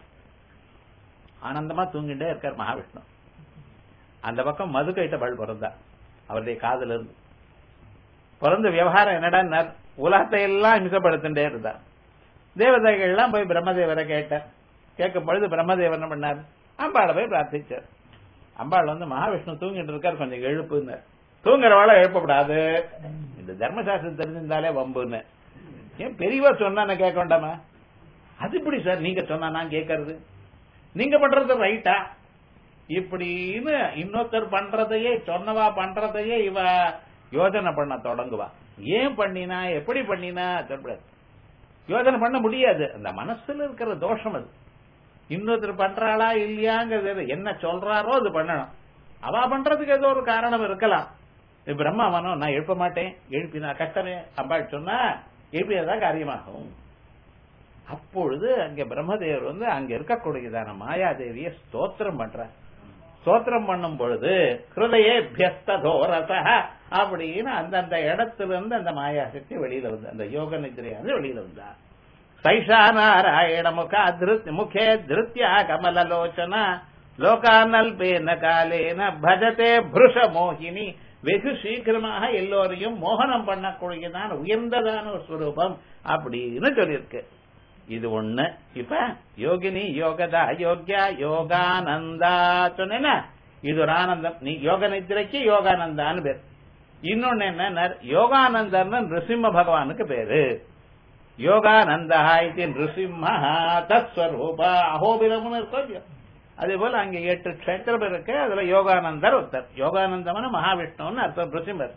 ஆனந்தமா தூங்கிட்டே இருக்கார் மகாவிஷ்ணு அந்த பக்கம் மது கைட்ட பல் பிறந்தா அவருடைய காதல இருந்து பிறந்த விவகாரம் என்னடா உலகத்தை எல்லாம் ஹிம்சப்படுத்திட்டே இருந்தார் தேவதைகள் எல்லாம் போய் பிரம்மதேவரை கேட்டார் கேட்கும் பொழுது பிரம்மதேவர் என்ன பண்ணார் அம்பாளை போய் பிரார்த்திச்சார் அம்பாள் வந்து மகாவிஷ்ணு தூங்கிட்டு இருக்கார் கொஞ்சம் எழுப்புன்னு தூங்குறவாள எழுப்பக்கூடாது இந்த தர்மசாஸ்திரம் தெரிஞ்சிருந்தாலே வம்புன்னு ஏன் பெரியவா சொன்னா கேட்க வேண்டாமா அது இப்படி சார் நீங்க சொன்னா நான் கேட்கறது நீங்க பண்றது ரைட்டா இப்படின்னு இன்னொருத்தர் பண்றதையே சொன்னவா பண்றதையே இவ யோஜனை பண்ண தொடங்குவா ஏன் பண்ணினா எப்படி பண்ணினா சொல்லக்கூடாது யோஜனை பண்ண முடியாது அந்த மனசுல இருக்கிற தோஷம் அது இன்னொருத்தர் பண்றாளா இல்லையாங்கிறது என்ன சொல்றாரோ அது பண்ணணும் அவ பண்றதுக்கு ஏதோ ஒரு காரணம் இருக்கலாம் இது பிரம்மாவனம் நான் எழுப்ப மாட்டேன் எழுப்பினா கஷ்டமே அம்பாள் சொன்னா எழுப்பியதான் காரியமாகும் அப்பொழுது அங்க பிரம்மதேவர் வந்து அங்க இருக்கக்கூடியதான மாயாதேவிய ஸ்தோத்திரம் பண்ற ஸ்தோத்திரம் பண்ணும் பொழுது ஹிருதயே பியஸ்தோரச அப்படின்னு அந்தந்த இடத்துல இருந்து அந்த மாயாசக்தி வெளியில வந்து அந்த யோக நிதிரையானது வெளியில வந்தா சைஷா நாராயண முக திருத் முகே திருத்யா கமலலோச்சனா லோகானல்பேன காலேன பஜதே புருஷ மோகினி வெகு சீக்கிரமாக எல்லோரையும் மோகனம் பண்ணக்கூடியதான உயர்ந்ததான ஒரு ஸ்வரூபம் அப்படின்னு சொல்லியிருக்கு இது ஒண்ணு இப்ப யோகினி யோகதா யோக்யா யோகானந்தா சொன்ன இது ஒரு ஆனந்தம் நீ யோக நித்திரைக்கு யோகானந்தான்னு பேர் இன்னொன்னு என்ன யோகானந்தர்னு நிருசிம்ம பகவானுக்கு பேரு யோகானந்தா இது நிருசிம்ம தத்ஸ்வரூப அகோபிலம்னு இருக்கும் இல்லையா? அதே போல அங்க எட்டு கஷேத்திரம் இருக்கு அதுல யோகானந்தர் ஒருத்தர் யோகானந்தம்னு மகாவிஷ்ணுன்னு அர்த்தம் நிருசிம்மர்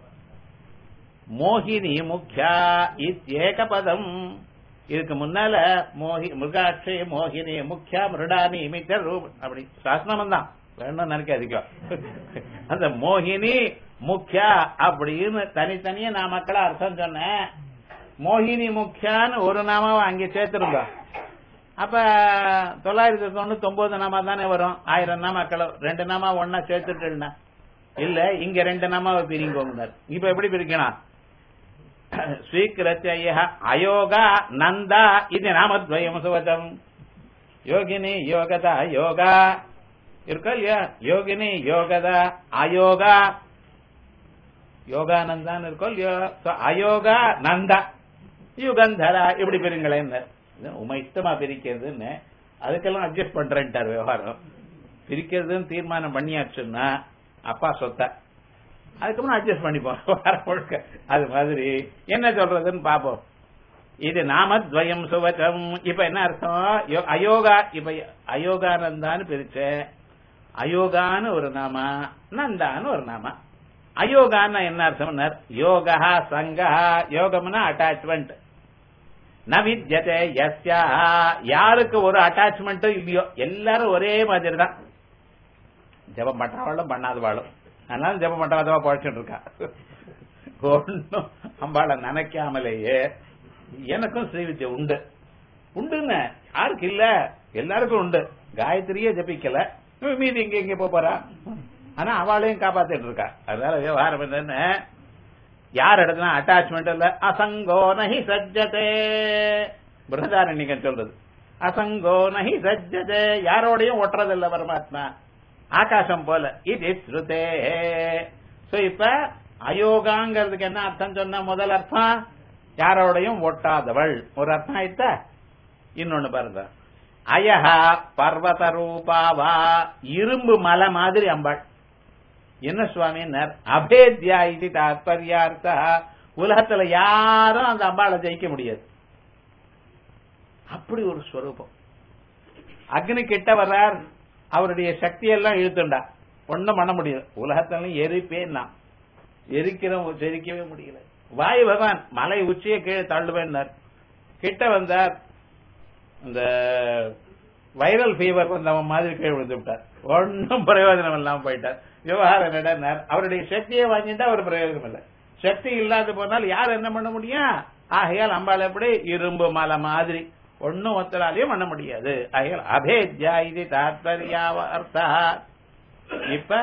மோகினி முக்கியா இத்யேக பதம் இதுக்கு முன்னால மோகி மிருகாட்சி மோகினி முக்கியா மிருடானி இமித்த ரூப் அப்படி சாஸ்திரம் தான் வேணும் நினைக்காதீங்க அந்த மோகினி முக்கியா அப்படின்னு தனித்தனியா நான் மக்களா அர்த்தம் சொன்னேன் மோகினி முக்கியான்னு ஒரு நாமாவை அங்கே சேர்த்திருந்தோம் அப்ப தொள்ளாயிரத்தி தொண்ணூத்தி ஒன்பது நாமா தானே வரும் ஆயிரம் நாமாக்கள் ரெண்டு நாமா ஒன்னா சேர்த்துட்டுனா இல்ல இங்க ரெண்டு நாமாவை பிரிங்கோங்க இப்ப எப்படி பிரிக்கணும் ஸ்வீகிருத்திய அயோகா நந்தா இது நாமத்வயம் சுவதம் யோகினி யோகதா யோகா இருக்கா இல்லையா யோகினி யோகதா அயோகா யோகானந்தான்னு இருக்கோ இல்லையோ So, அயோகா நந்தா யுகந்தரா இப்படி பிரிங்களேன் உமை இஷ்டமா பிரிக்கிறதுன்னு அதுக்கெல்லாம் அட்ஜஸ்ட் பண்றேன்ட்டார் விவகாரம் பிரிக்கிறதுன்னு தீர்மானம் பண்ணியாச்சுன்னா அப்பா சொத்த அதுக்கப்புறம் அட்ஜஸ்ட் பண்ணிப்போம் விவகாரம் முழுக்க அது மாதிரி என்ன சொல்றதுன்னு பாப்போம் இது நாமத்வயம் சுவச்சம் இப்ப என்ன அர்த்தம் யோ- அயோகா இப்ப அயோகானந்தான்னு பிரிச்சேன் அயோகான்னு ஒரு நாமா நந்தான்னு ஒரு நாமா அயோகான்னா என்ன அர்த்தம் யோகா சங்கா யோகம்னா அட்டாச்மெண்ட் ந வித்யதே யஸ்யா யாருக்கு ஒரு அட்டாச்மெண்ட்டும் இல்லையோ எல்லாரும் ஒரே மாதிரி தான் ஜபம் பண்றவாளும் பண்ணாதவாளும் அதனால ஜபம் பண்றவா பழச்சிட்டு இருக்கா ஒன்னும் அம்பாளை நினைக்காமலேயே எனக்கும் ஸ்ரீவித்யை உண்டு உண்டுன்னு யாருக்கு இல்ல எல்லாருக்கும் உண்டு காயத்ரியே ஜபிக்கல மீதி இங்க இங்க போப் போறா ஆனா அவளையும் காப்பாத்திட்டு இருக்கா அதனால விவகாரம் என்னன்னு யார் இடத்துல அட்டாச்மெண்ட் இல்ல அசங்கோ நஹி சஜ்ஜதே பிரதாரண்யன் சொல்றது அசங்கோ நஹி சஜ்ஜதே யாரோடையும் ஒட்டுறதில்ல பரமாத்மா ஆகாசம் போல இது ஸ்ருதே சோ இப்ப அயோகாங்கிறதுக்கு என்ன அர்த்தம் சொன்ன முதல் அர்த்தம் யாரோடையும் ஒட்டாதவள் ஒரு அர்த்தம் ஆயிட்டா இன்னொன்னு பாருங்க அயஹா பர்வத ரூபாவா இரும்பு மலை மாதிரி அம்பாள் என்ன சுவாமினர் அபேத்யா இது தாத்பர்யார்த்தா உலகத்துல யாரும் அந்த அம்பாளை ஜெயிக்க முடியாது அப்படி ஒரு ஸ்வரூபம் அக்னி கிட்ட வர்றார் அவருடைய சக்தியெல்லாம் இழுத்துண்டா ஒண்ணும் பண்ண முடியாது உலகத்துல எரிப்பேன் நான் எரிக்கிறோம் எரிக்கவே முடியல வாயு பகவான் மலை உச்சியை கீழே தள்ளுவேன்னார் கிட்ட வந்தார் இந்த வைரல் ஃபீவர் வந்தவன் மாதிரி கீழே விழுந்து விட்டார் ஒன்னும் பிரயோஜனம் இல்லாம போயிட்டார் விவகாரம் என்னடார் அவருடைய சக்தியை வாங்கிட்டா ஒரு பிரயோஜனம் இல்லை சக்தி இல்லாத போனால் யார் என்ன பண்ண முடியும் ஆகையால் அம்பாள் எப்படி இரும்பு மலை மாதிரி ஒன்னும் ஒத்தராலையும் பண்ண முடியாது ஆகையால் அபேத்யா இது தாத்பர்யாவ அர்த்தா இப்ப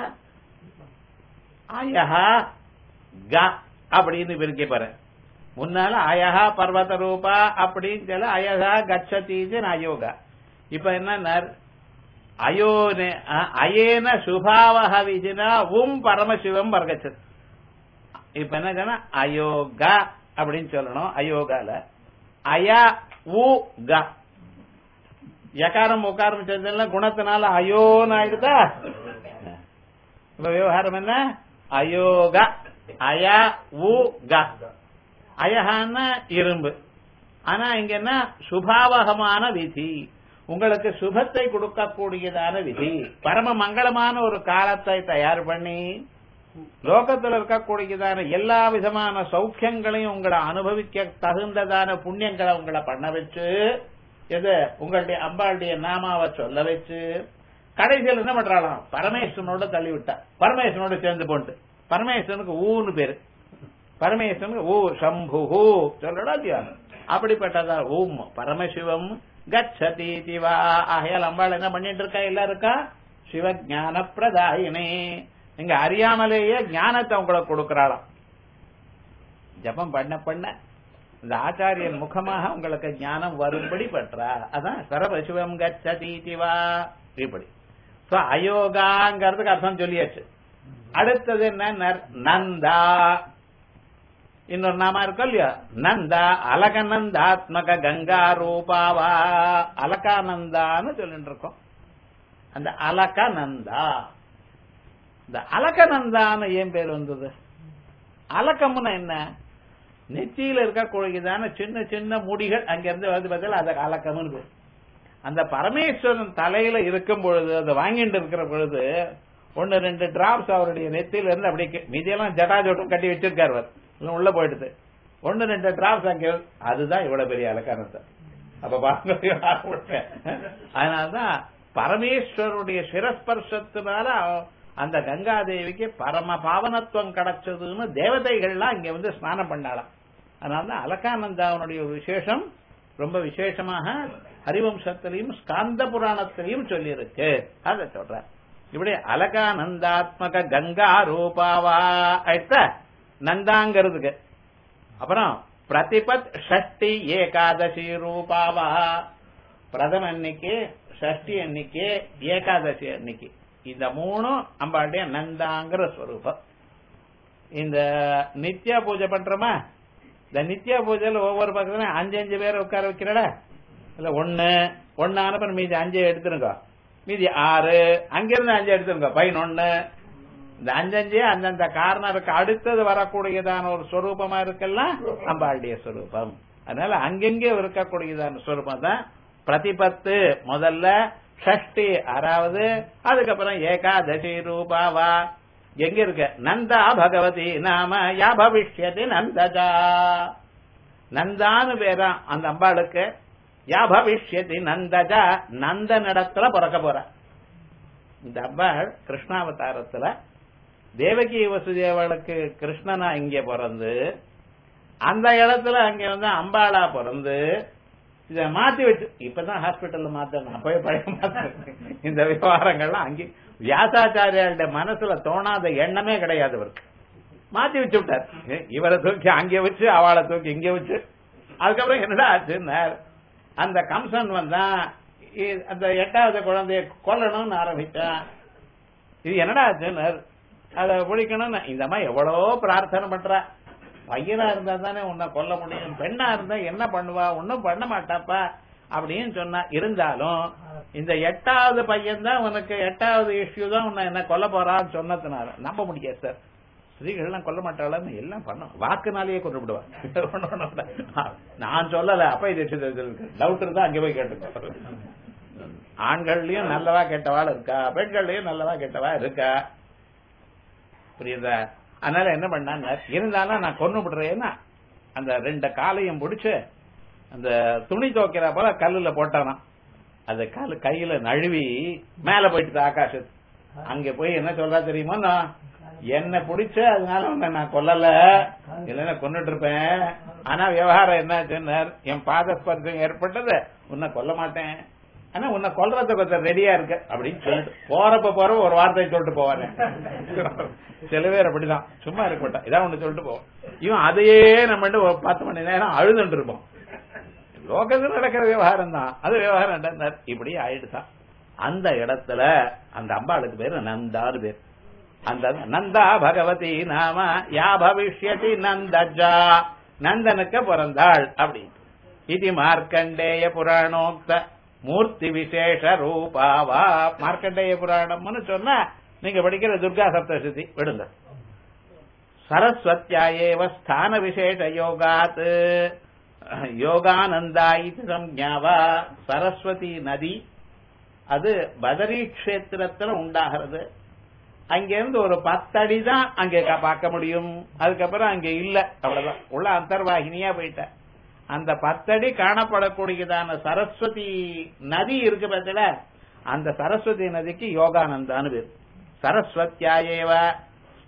அயஹா க அப்படின்னு பிரிக்க போறேன் முன்னால அயஹா பர்வத ரூபா அப்படின்னு சொல்ல அயஹா கச்சதீஜன் அயோகா இப்ப என்ன அயோனே அ- அயேன சுபாவக விஜினா உம் பரமசிவம் வர்க்கச்சது இப்ப என்ன சொன்னா அயோகா அப்படின்னு சொல்லணும் அயோகால அயா உ க யகாரம் உக்காரம் சேர்ந்தெல்லாம் குணத்தினால அயோன்னு ஆயிடுதா இப்ப விவகாரம் என்ன அயோக அய உ க அயகான்னா இரும்பு ஆனா இங்க என்ன சுபாவகமான விதி உங்களுக்கு சுபத்தை கொடுக்கக்கூடியதான விதி பரம மங்களமான ஒரு காலத்தை தயார் பண்ணி லோகத்தில் இருக்கக்கூடியதான எல்லா விதமான சௌக்கியங்களையும் உங்களை அனுபவிக்க தகுந்ததான புண்ணியங்களை உங்களை பண்ண வச்சு எது உங்களுடைய அம்பாளுடைய நாமாவை சொல்ல வச்சு கடைசியில் என்ன பண்றாளாம் பரமேஸ்வரனோட தள்ளி விட்டா பரமேஸ்வரனோட சேர்ந்து போட்டு பரமேஸ்வரனுக்கு ஊன்னு பேரு பரமேஸ்வரனுக்கு ஊ சம்பு சொல்லடா இல்லையா அப்படிப்பட்டதா ஓம் பரமசிவம் கச்சதி திவா ஆகையால் அம்பாள் என்ன பண்ணிட்டு இருக்கா எல்லாம் இருக்கா சிவ ஞான பிரதாயினே நீங்க அறியாமலேயே ஞானத்தை உங்களுக்கு கொடுக்கறாளாம் ஜபம் பண்ண பண்ண இந்த ஆச்சாரியன் முகமாக உங்களுக்கு ஞானம் வரும்படி பற்றா அதான் சரபசிவம் கச்சதி திவா இப்படி சோ அயோகாங்கிறதுக்கு அர்த்தம் சொல்லியாச்சு அடுத்தது என்ன நர்- நந்தா இன்னொரு நாம இருக்கும் இல்லையா நந்தா அலகநந்தாத்மக கங்கா ரூபாவா அலகானந்தான்னு சொல்லிட்டு இருக்கோம் அந்த அலகநந்தா இந்த அலகநந்தான்னு ஏன் பேர் வந்தது அலக்கம்னா என்ன நெத்தியில இருக்கக்கூடியதான சின்ன சின்ன முடிகள் அங்கிருந்து வந்து பதில் அது அலக்கம்னு பேர் அந்த பரமேஸ்வரன் தலையில இருக்கும் பொழுது அதை வாங்கிட்டு இருக்கிற பொழுது ஒன்னு ரெண்டு டிராப்ஸ் அவருடைய நெத்தியில இருந்து அப்படியே கீ- மீதியெல்லாம் ஜட்டாஜோட்டம் கட்டி வச்சிருக்காரு அவர் இன்னும் உள்ள போயிடுது ஒன்னு ரெண்டு டிராப்ஸ் அங்க அதுதான் இவ்வளவு பெரிய அலக்காரத்தை அப்ப பாருங்க அதனாலதான் பரமேஸ்வருடைய சிரஸ்பர்சத்தினால அவ- அந்த கங்காதேவிக்கு பரம பாவனத்துவம் கிடைச்சதுன்னு தேவதைகள்லாம் இங்க வந்து ஸ்நானம் பண்ணாலாம் அதனாலதான் அலகானந்தாவனுடைய விசேஷம் ரொம்ப விசேஷமாக ஹரிவம்சத்திலையும் ஸ்காந்த புராணத்திலையும் சொல்லியிருக்கு அதை சொல்ற இப்படி அலகானந்தாத்மக கங்கா ரூபாவா அடுத்த நந்தாங்கிறதுக்கு அப்புறம் பிரதிபத் ஷஷ்டி ஏகாதசி ரூபாவா பிரதம அன்னைக்கு ஷஷ்டி அன்னைக்கு ஏகாதசி அன்னைக்கு இந்த மூணும் அம்பாளுடைய நந்தாங்கிற ஸ்வரூபம் இந்த நித்யா பூஜை பண்றோமா இந்த நித்யா பூஜையில ஒவ்வொரு பக்கத்துலயும் அஞ்சு அஞ்சு பேரை உட்கார வைக்கிறடா இல்ல ஒண்ணு ஒன்னு அனுப்பணும் மீதி அஞ்சு எடுத்துருங்க மீதி ஆறு அங்கிருந்து அஞ்சு எடுத்துருங்க பதினொன்னு இந்த அஞ்சஞ்சே அந்தந்த காரணருக்கு அடுத்தது வரக்கூடியதான ஒரு ஸ்வரூபமா இருக்கலாம் அம்பாளுடைய ஸ்வரூபம் அதனால அங்கெங்கே இருக்கக்கூடியதான ஸ்வரூபம் தான் பிரதிபத்து முதல்ல ஷஷ்டி ஆறாவது அதுக்கப்புறம் ஏகாதசி ரூபாவா எங்க இருக்கு நந்தா பகவதி நாம யா பவிஷ்யதி நந்தஜா நந்தான்னு பேரா அந்த அம்பாளுக்கு யா பவிஷ்யதி நந்தஜா நந்த நடத்துல பிறக்க போற இந்த அம்பாள் கிருஷ்ணாவதாரத்துல தேவகி வசுதேவளுக்கு கிருஷ்ணனா இங்க பிறந்து அந்த இடத்துல அங்க வந்து அம்பாளா பிறந்து இத மாத்தி வச்சு இப்பதான் ஹாஸ்பிட்டல்ல மாத்தணும் அப்பவே பழைய மாத்த இந்த விவகாரங்கள்லாம் அங்கே வியாசாச்சாரியாளுடைய மனசுல தோணாத எண்ணமே கிடையாது அவருக்கு மாத்தி வச்சு விட்டார் இவரை தூக்கி அங்கே வச்சு அவளை தூக்கி இங்க வச்சு அதுக்கப்புறம் என்னடா ஆச்சுன்னார் அந்த கம்சன் வந்தா இ- அந்த எட்டாவது குழந்தைய கொல்லணும்னு ஆரம்பிச்சான் இது என்னடா ஆச்சுன்னார் அதை பிடிக்கணும்னு இந்த மாதிரி எவ்வளவோ பிரார்த்தனை பண்றா பையனா இருந்தா தானே உன்னை கொல்ல முடியும் பெண்ணா இருந்தா என்ன பண்ணுவா ஒன்னும் பண்ண மாட்டாப்பா அப்படின்னு சொன்னா இருந்தாலும் இந்த எட்டாவது பையன் தான் உனக்கு எட்டாவது இஷ்யூ தான் உன்னை என்ன கொல்ல போறான்னு சொன்னதுனால நம்ப முடியாது சார் ஸ்திரீகள்லாம் கொல்ல மாட்டாளான்னு எல்லாம் பண்ணும் வாக்குனாலேயே கொண்டு விடுவா நான் சொல்லல அப்ப இது டவுட் இருந்தா அங்க போய் கேட்டுக்கோ ஆண்கள்லயும் நல்லவா கெட்டவாள் இருக்கா பெண்கள்லயும் நல்லவா கெட்டவா இருக்கா புரியுதா அதனால என்ன பண்ணாங்க இருந்தாலும் நான் கொண்டு விடுறேன்னா அந்த ரெண்டு காலையும் பிடிச்சு அந்த துணி துவைக்கிற போல கல்லுல போட்டானாம் அந்த கல் கையில நழுவி மேல போயிட்டு ஆகாசத்து அங்க போய் என்ன சொல்றா தெரியுமா நான் என்ன பிடிச்ச அதனால உன்னை நான் கொல்லல இல்லைன்னா கொண்டுட்டு இருப்பேன் ஆனா விவகாரம் என்ன என் பாதஸ்பர்சம் ஏற்பட்டது உன்னை கொல்ல மாட்டேன் ஆனா உன்னை கொல்றதுக்கு கொஞ்சம் ரெடியா இருக்க அப்படின்னு சொல்லிட்டு போறப்ப போறப்ப ஒரு வார்த்தை சொல்லிட்டு போவாரு சில பேர் அப்படிதான் சும்மா இருக்க மாட்டான் இதான் ஒண்ணு சொல்லிட்டு போவோம் இவன் அதையே நம்ம ஒரு பத்து மணி நேரம் அழுதுட்டு இருப்போம் லோகத்தில் நடக்கிற விவகாரம் தான் அது விவகாரம் நடந்தார் இப்படி ஆயிடுதான் அந்த இடத்துல அந்த அம்பாளுக்கு பேரு நந்தாரு பேர் அந்த நந்தா பகவதி நாம யா பவிஷ்யதி நந்தஜா நந்தனுக்கு பிறந்தாள் அப்படி இது மார்க்கண்டேய புராணோக்த மூர்த்தி விசேஷ ரூபாவா மார்க்கண்டேய புராணம்னு சொன்னா நீங்க படிக்கிற துர்கா சப்தசதி விடுங்க சரஸ்வத்தியாயேவ ஸ்தான விசேஷ யோகாத் யோகானந்தா இது சம்ஞாவா சரஸ்வதி நதி அது பதரி கஷேத்திரத்துல உண்டாகிறது அங்கிருந்து ஒரு பத்தடி தான் அங்க க- பார்க்க முடியும் அதுக்கப்புறம் அங்க இல்ல அவ்வளவுதான் உள்ள அந்தர்வாகினியா போயிட்ட அந்த பத்தடி காணப்படக்கூடியதான சரஸ்வதி நதி இருக்கு பார்த்தல அந்த சரஸ்வதி நதிக்கு யோகானந்தான்னு பேர் சரஸ்வத்தியாயேவ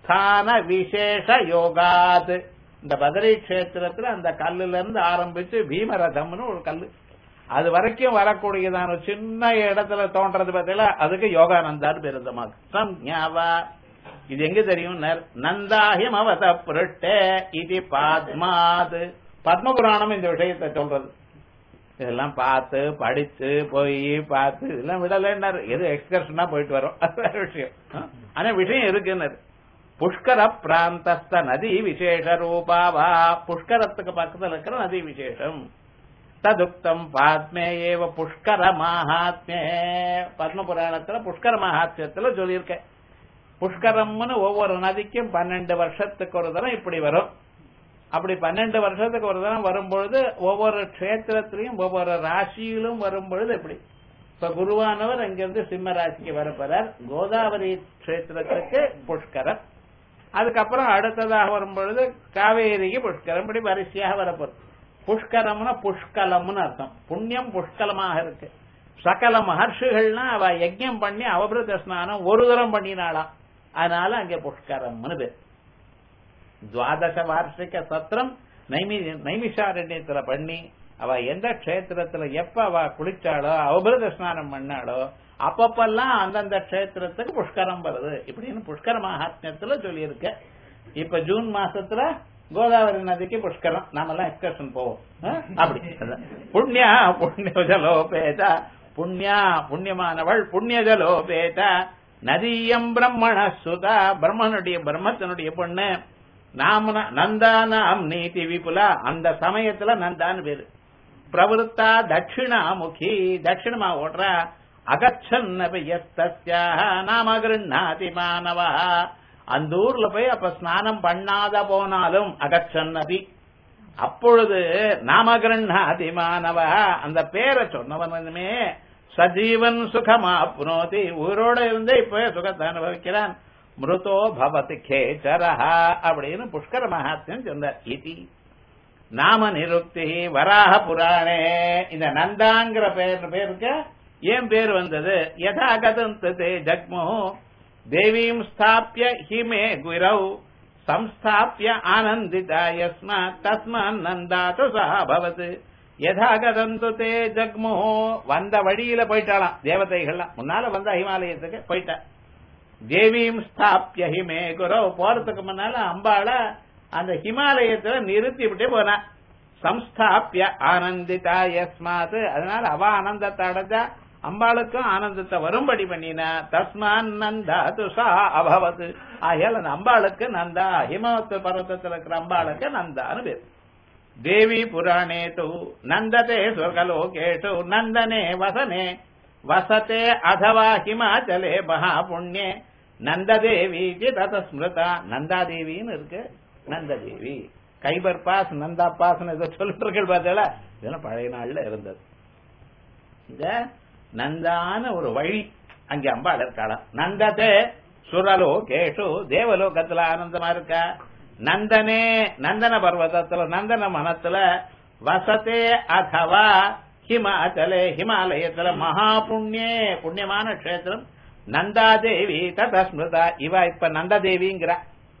ஸ்தான விசேஷ யோகாத் இந்த பதரி கஷேத்திரத்துல அந்த கல்லுல இருந்து ஆரம்பிச்சு பீமரதம்னு ஒரு கல்லு அது வரைக்கும் வரக்கூடியதான ஒரு சின்ன இடத்துல தோன்றது பார்த்தீங்களா அதுக்கு யோகானந்தான்னு பேரு இந்த மாதிரி சம்ஞாவா இது எங்க தெரியும் நந்தாஹிம் அவத புருட்டே இது பாத்மாத் பத்ம புராணம் இந்த விஷயத்தை சொல்றது இதெல்லாம் பார்த்து படிச்சு போய் பார்த்து இதெல்லாம் விடலன்னாரு எது எக்ஸ்கர்ஷனா போயிட்டு வரோம் அது வேற விஷயம் ஆனா விஷயம் இருக்குன்னாரு புஷ்கர பிராந்தஸ்த நதி விசேஷ ரூபாவா புஷ்கரத்துக்கு பக்கத்துல இருக்கிற நதி விசேஷம் ததுக்தம் பாத்மே ஏவ புஷ்கர மகாத்மே பத்ம புராணத்துல புஷ்கர மகாத்மியத்துல சொல்லியிருக்கேன் புஷ்கரம்னு ஒவ்வொரு நதிக்கும் பன்னெண்டு வருஷத்துக்கு ஒரு தரம் இப்படி வரும் அப்படி பன்னெண்டு வருஷத்துக்கு ஒரு தரம் வரும்பொழுது ஒவ்வொரு கஷேத்திரத்திலையும் ஒவ்வொரு ராசியிலும் வரும்பொழுது இப்படி இப்ப குருவானவர் அங்கிருந்து சிம்ம ராசிக்கு வரப்போறார் கோதாவரி கஷேத்திரத்துக்கு புஷ்கரம் அதுக்கப்புறம் அடுத்ததாக வரும்பொழுது காவேரிக்கு புஷ்கரம் இப்படி வரிசையாக வரப்போகுது புஷ்கரம்னா புஷ்கலம்னு அர்த்தம் புண்ணியம் புஷ்கலமாக இருக்கு சகல மகர்ஷிகள்னா அவ யஜ்யம் பண்ணி அவபிரத ஸ்நானம் ஒரு தரம் பண்ணினாளாம் அதனால அங்க புஷ்கரம்னு பேர் துவாதச வார்ஷிக சத்திரம் நைமி நைமிஷாரண்யத்துல பண்ணி அவ எந்த கஷேத்திரத்துல எப்ப அவ குளிச்சாளோ அவபிரத ஸ்நானம் பண்ணாளோ அப்பப்பெல்லாம் அந்தந்த கஷேத்திரத்துக்கு புஷ்கரம் வருது இப்படின்னு புஷ்கர மகாத்மியத்துல சொல்லியிருக்க இப்ப ஜூன் மாசத்துல கோதாவரி நதிக்கு புஷ்கரம் நாமெல்லாம் எக்ஸ்கர்ஷன் போவோம் அப்படி புண்ணியா புண்ணிய ஜலோபேத புண்ணியா புண்ணியமானவள் புண்ணிய ஜலோபேத நதியம் பிரம்மண சுதா பிரம்மனுடைய பிரம்மத்தினுடைய பொண்ணு நாம நந்தானாம் நீதி விபுலா அந்த சமயத்துல நந்தான்னு பேரு பிரவருத்தா தட்சிணாமுகி தட்சிணமா ஓடுறா அகச்சன்னபியஸ்தஸ்யா நாம கிருண்ணாதி மாணவா அந்த ஊர்ல போய் அப்ப ஸ்நானம் பண்ணாத போனாலும் அகச்சன்னபி அப்பொழுது நாம கிருண்ணாதி மாணவா அந்த பேரை சொன்னவனுமே சஜீவன் சுகமா புனோதி ஊரோட இருந்தே இப்ப சுகத்தை அனுபவிக்கிறான் மிருதோ பவதி கேச்சரஹா அப்படின்னு புஷ்கர மகாத்மியம் சொன்னார் இதி நாம நிருக்தி வராக புராணே இந்த நந்தாங்கிற பேர் பேருக்கு ஏன் பேர் வந்தது யதா கதந்ததே ஜக்மு தேவீம் ஸ்தாபிய ஹிமே குரௌ சம்ஸ்தாபிய ஆனந்திதா யஸ்மா தஸ்மான் நந்தாது சஹா பவது யதா கதந்து தே ஜக்மு வந்த வழியில போயிட்டாளாம் தேவதைகள்லாம் முன்னால வந்த ஹிமாலயத்துக்கு போயிட்டா தேவீம் ஸ்தாபிய ஹிமே குரோ போறதுக்கு முன்னால அம்பாள அந்த ஹிமாலயத்துல நிறுத்தி விட்டு போனா சம்ஸ்தாபிய ஆனந்திதா யஸ்மாத் அதனால அவ ஆனந்தத்தை அடைஞ்சா அம்பாளுக்கும் ஆனந்தத்தை வரும்படி பண்ணினா தஸ்மான் நந்தா துஷா அபவது ஆகையால் அந்த அம்பாளுக்கு நந்தா ஹிமவத்து பர்வத்தத்தில் இருக்கிற அம்பாளுக்கு நந்தான்னு பேர் தேவி புராணே து நந்ததே சொர்க்கலோகேஷு நந்தனே வசனே வசத்தே அதவா ஹிமாச்சலே மகாபுண்யே நந்ததேவி தத ஸ்மிருதா நந்தாதேவின்னு இருக்கு நந்ததேவி கைபர் பாஸ் நந்தா பாஸ் ஏதோ சொல்லிட்டு இருக்கு பார்த்தா இதெல்லாம் பழைய நாள்ல இருந்தது இந்த நந்தான ஒரு வழி அங்கே அம்பாள் இருக்காளாம் நந்ததே சுரலோ கேஷு தேவலோகத்துல ஆனந்தமா இருக்கா நந்தனே நந்தன பர்வதத்துல நந்தன மனத்துல வசத்தே அதவா ஹிமாச்சலே ஹிமாலயத்துல மகா புண்ணியே புண்ணியமான கஷேத்திரம் நந்தாதேவி ததஸ்மிருதா இவ இப்ப நந்ததேவிங்கிறா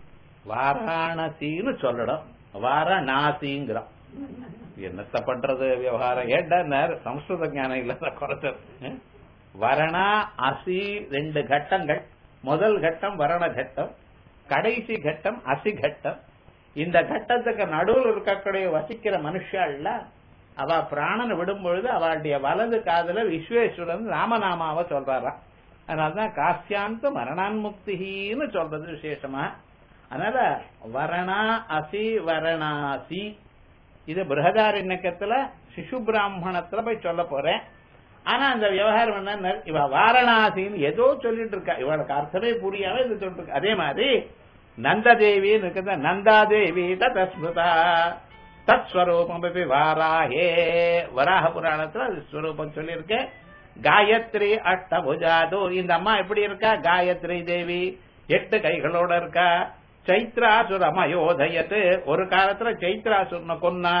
வாராணசின்னு சொல்லணும் வாரணாசிங்கிறான் என்னத்த பண்றது விவகாரம் ஏட்டார் சம்ஸ்கிருத ஞானம் இல்லாத குறைச்சல் வரணா அசி ரெண்டு கட்டங்கள் முதல் கட்டம் வரண கட்டம் கடைசி கட்டம் அசி கட்டம் இந்த கட்டத்துக்கு நடுவில் இருக்கக்கூடிய வசிக்கிற மனுஷாள்ல அவ பிராணனை விடும் பொழுது அவளுடைய வலது காதுல விஸ்வேஸ்வரன் ராமநாமாவை சொல்றாராம் அதனாலதான் காசியாந்த மரணான்முக்தின்னு சொல்றது விசேஷமா அதனால வரணா அசி வரணாசி இது பிரகதாரண்யக்கத்துல சிசு பிராமணத்துல போய் சொல்ல போறேன் ஆனா அந்த விவகாரம் என்ன இவ வாரணாசின்னு ஏதோ சொல்லிட்டு இருக்கா இவளுக்கு அர்த்தமே புரியாம இது சொல்லிட்டு இருக்கா அதே மாதிரி நந்ததேவின்னு இருக்கிற நந்தாதேவி தஸ்மிருதா தத் ஸ்வரூபம் வாராஹே வராக புராணத்துல அது ஸ்வரூபம் சொல்லியிருக்கேன் காயத்ரி அஷ்டபுஜாது இந்த அம்மா எப்படி இருக்கா காயத்ரி தேவி எட்டு கைகளோட இருக்கா சைத்ராசுரமயோதயத்து ஒரு காலத்துல சைத்ராசுரனை கொன்னா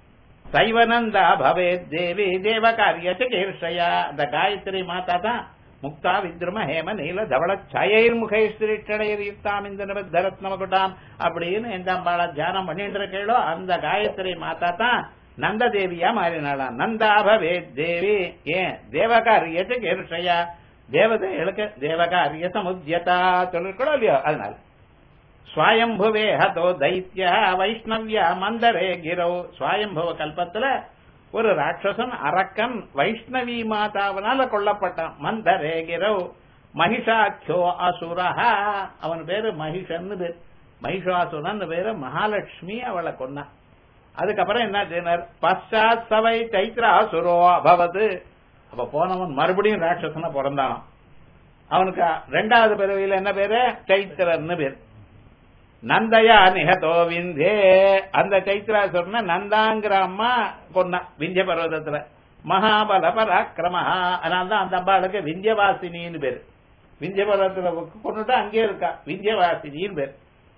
சைவனந்தா பவே தேவி தேவ காரிய சிகிர்ஷையா அந்த காயத்ரி மாதா தான் முக்தா வித்ரும ஹேம நீல தவள சயைர் முகைஸ்திரிச்சடையர் யுக்தாம் இந்த தரத்னமகுட்டாம் அப்படின்னு எந்தாம் பாழ தியானம் பண்ணிட்டு இருக்கீங்களோ அந்த காயத்ரி மாதா தான் நந்த தேவியா மாறினாளாம் நந்தாபவே தேவி ஏன் தேவகாரியத்து கேருஷயா தேவதைகளுக்கு தேவகாரிய சமுத்தியதா சொல்லிருக்கோ இல்லையோ அதனால ஸ்வயம்புவே ஹதோ தைத்திய வைஷ்ணவ்ய மந்தரே கிரோ ஸ்வயம்புவ கல்பத்துல ஒரு ராட்சசன் அரக்கன் வைஷ்ணவி மாதாவினால கொல்லப்பட்டான் மந்தரே கிரவ் மகிஷாக்கியோ அசுரஹா அவன் பேரு மகிஷன்னு பேர் மகிஷாசுரன் பேரு மகாலட்சுமி அவளை கொன்னான் அதுக்கப்புறம் என்ன செய்யினார் பஷாத் சவை தைத்ராசுரோ அபவது அப்ப போனவன் மறுபடியும் ராட்சசனா பிறந்தான் அவனுக்கு ரெண்டாவது பிறவியில என்ன பேரு சைத்திரன்னு பேர் நந்தயா நிகதோ விந்தே அந்த சைத்ராசுரனை நந்தாங்கிற அம்மா கொன்னா விந்திய பர்வதத்துல மகாபல பராக்கிரம அதனால்தான் அந்த அம்பாளுக்கு விந்தியவாசினின்னு பேரு விந்திய பர்வதத்துல கொண்டுட்டு அங்கே இருக்கா விந்தியவாசினின்னு பேர்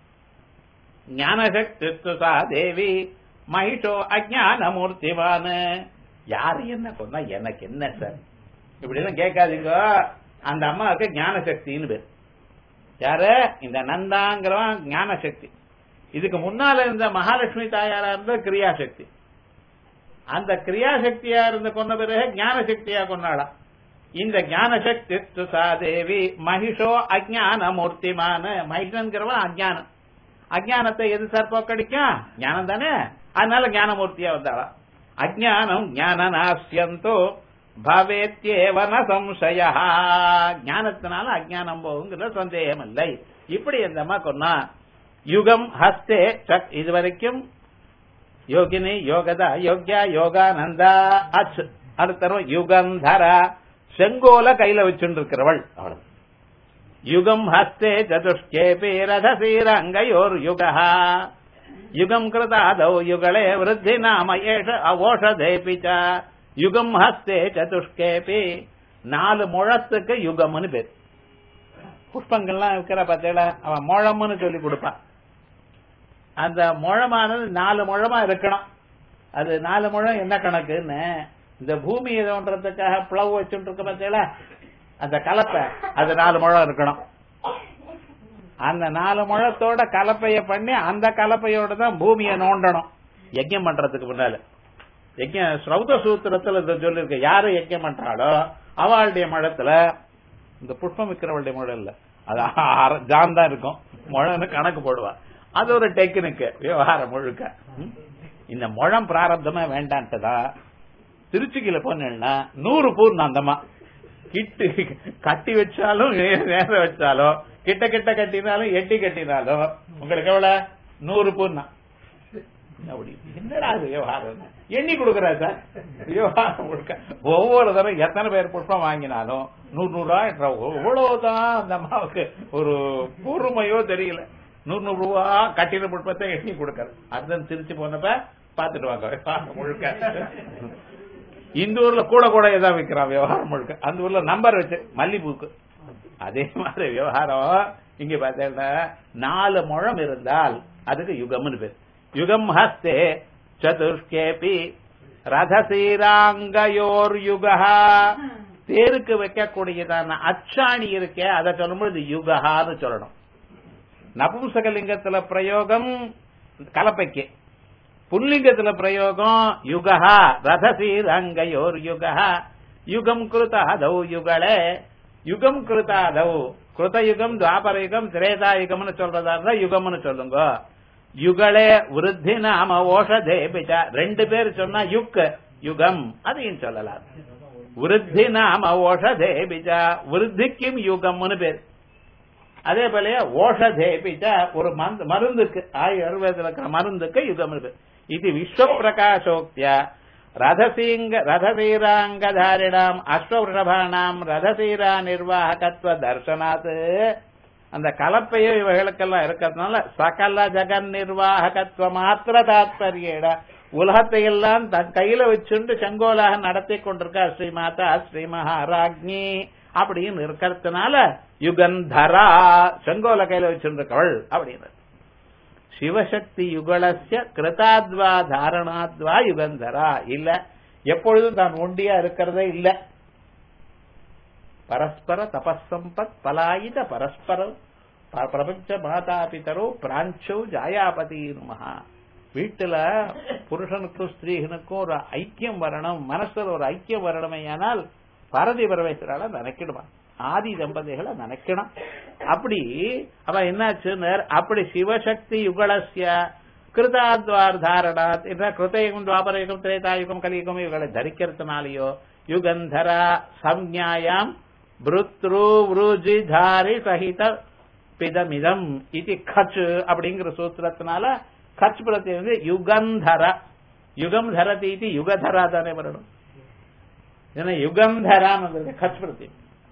ஞானசக்தி சா தேவி மகிஷோ அஜான மூர்த்திவான் யாரு என்ன கொன்னா எனக்கு என்ன சார் இப்படி எல்லாம் கேட்காதீங்க அந்த அம்மாவுக்கு ஞான சக்தின்னு பேர் யாரு இந்த நந்தாங்கிறவன் ஞான சக்தி இதுக்கு முன்னால இருந்த மகாலட்சுமி தாயாரா இருந்த கிரியாசக்தி அந்த கிரியாசக்தியா இருந்த கொன்ன பிறகு ஞான சக்தியா கொண்டாடாம் இந்த ஞான சக்தி துசா தேவி மகிஷோ அஜான மூர்த்திமான மகிஷன்கிறவன் அஜானம் அஜானத்தை எது சார் போக்கடிக்கும் ஞானம் தானே அதனால ஞானமூர்த்தியா வந்தாளா அஜானம் ஞான நாசியந்தோ பவேத்யேவன சம்சய ஞானத்தினால அஜானம் போகுங்கிற சந்தேகம் இல்லை இப்படி இந்த அம்மா கொன்னா யுகம் ஹஸ்தே சக் இதுவரைக்கும் யோகினி யோகதா யோக்யா யோகானந்தா அச் அடுத்தரும் யுகந்தரா செங்கோல கையில வச்சுட்டு இருக்கிறவள் அவள் யுகம் ஹஸ்தே சதுஷ்கேபி ரதசீரங்கயோர் யுகா யுகம் கிருதாதௌ யுகளே விருத்தி நாம ஏஷ அவோஷதேபி ச யுகம் ஹஸ்தே சதுஷ்கேபி நாலு முழத்துக்கு யுகம்னு பேர் புஷ்பங்கள்லாம் இருக்கிற பார்த்தேல அவன் முழம்னு சொல்லி கொடுப்பான் அந்த முழமானது நாலு முழமா இருக்கணும் அது நாலு முழம் என்ன கணக்குன்னு இந்த பூமி தோன்றதுக்காக பிளவு வச்சுட்டு இருக்க பார்த்தேல அந்த கலப்பை அது நாலு முழம் இருக்கணும் அந்த நாலு முழத்தோட கலப்பைய பண்ணி அந்த கலப்பையோட தான் பூமியை நோண்டணும் யஜ்யம் பண்றதுக்கு முன்னால யஜ்யம் ஸ்ரௌத சூத்திரத்துல இதை சொல்லிருக்க யாரு யஜ்யம் பண்றாளோ அவளுடைய மழத்துல இந்த புஷ்பம் விற்கிறவளுடைய முழம் இல்ல அது அரை- ஜான் தான் இருக்கும் முழம்னு கணக்கு போடுவா அது ஒரு டெக்னிக் விவகாரம் முழுக்க ம்? இந்த முழம் பிராரப்தமா வேண்டான்ட்டுதா திருச்சிக்கில போனேன்னா நூறு பூர்ணம் அந்தமா கிட்டு கட்டி வச்சாலும் வே- வேற வச்சாலும் கிட்ட கிட்ட கட்டினாலும் எட்டி கட்டினாலும் உங்களுக்கு எவ்வளவு நூறு பூர்ணம் அப்படி என்னடா அது விவகாரம் எண்ணி கொடுக்கறா சார் விவகாரம் முழுக்க ஒவ்வொரு தடவை எத்தனை பேர் புஷ்பம் வாங்கினாலும் நூறு நூறு ரூபாய் எவ்வளவுதான் அந்த அம்மாவுக்கு ஒரு பொறுமையோ தெரியல நூறு நூறு ரூபா கட்டின புஷ்பத்தை எண்ணி கொடுக்கறது அதுதான் திருச்சி போனப்ப பாத்துட்டு வாங்க விவகாரம் முழுக்க இந்த ஊர்ல கூட கூட ஏதாவது விற்கிறான் விவகாரம் முழுக்க அந்த ஊர்ல நம்பர் வச்சு மல்லிப்பூக்கு அதே மாதிரி விவகாரம் இங்க பார்த்தீங்கன்னா நாலு முழம் இருந்தால் அதுக்கு யுகம்னு பேர் யுகம் ஹஸ்தே சதுஷ்கேபி ரதசீராங்கயோர் யுகா தேருக்கு வைக்கக்கூடியதான அச்சாணி இருக்கே அதை சொல்லும்போது யுகஹான்னு சொல்லணும் நபும்சகலிங்கத்துல பிரயோகம் கலப்பைக்கு புல்லிங்கத்துல பிரயோகம் யுகா ரதசீரங்கயோர் யுகா யுகம் கிருதாதௌ யுகளே யுகம் கிருதாதௌ கிருதயுகம் துவாபரயுகம் திரேதாயுகம்னு சொல்றதா இருந்தா யுகம்னு சொல்லுங்க யுகளே விருத்தி நாம ஓஷதே பிச்சா ரெண்டு பேர் சொன்னா யுக் யுகம் அதையும் சொல்லலாம் விருத்தி நாம ஓஷதே பிச்சா விருத்திக்கும் யுகம்னு பேர் அதே போல ஓஷதே பிச்சா ஒரு மருந்து மருந்துக்கு ஆயுர்வேதத்தில் இருக்கிற மருந்துக்கு யுகம் இருக்கு இது விஸ்வ பிரகாசோக்தியா ரதசீங்க ரதசீராங்கதாரிணாம் அஸ்வருஷபானாம் ரதசீரா நிர்வாகத்துவ தர்சனாத் அந்த கலப்பையோ இவைகளுக்கெல்லாம் இருக்கிறதுனால சகல ஜெகன் நிர்வாகத்துவ மாத்திர தாத்பரியேட உலகத்தை எல்லாம் தன் கையில வச்சுண்டு செங்கோலாக நடத்தி கொண்டிருக்கா ஸ்ரீமாதா ஸ்ரீ மகாராஜ்ஞி அப்படின்னு இருக்கிறதுனால யுகந்தரா செங்கோல கையில வச்சுருக்கவள் அப்படின்னு சிவசக்தி யுகலஸ்ய கிருதாத்வா தாரணாத்வா யுகந்தரா இல்ல எப்பொழுதும் தான் ஒண்டியா இருக்கிறதே இல்ல பரஸ்பர தபசம்பத் பலாயித பரஸ்பரம் ப- பிரபஞ்ச மாதா பிதரோ பிராஞ்சோ ஜாயாபதி மகா வீட்டுல புருஷனுக்கும் ஸ்திரீனுக்கும் ஒரு ஐக்கியம் வரணும் மனசுல ஒரு ஐக்கியம் வரணுமேயானால் பாரதி பரமேஸ்வரால நினைக்கிடுவான் ஆதி தம்பதிகளை நினைக்கணும் அப்படி அவ என்னாச்சுன்னு அப்படி சிவசக்தி யுகலசிய கிருதாத்வார் தாரணாத் என்ற கிருதயுகம் துவாபரயுகம் திரேதாயுகம் கலியுகம் இவர்களை தரிக்கிறதுனாலயோ யுகந்தரா சம்ஞாயாம் பிருத்ரு விருஜி தாரி சகித பிதமிதம் இது கச் அப்படிங்கிற சூத்திரத்தினால கச் பிரத்தி வந்து யுகந்தர யுகம் தரதி இது யுகதரா தானே வரணும் ஏன்னா யுகந்தரான்னு வந்திருக்கு கச் பிரத்தி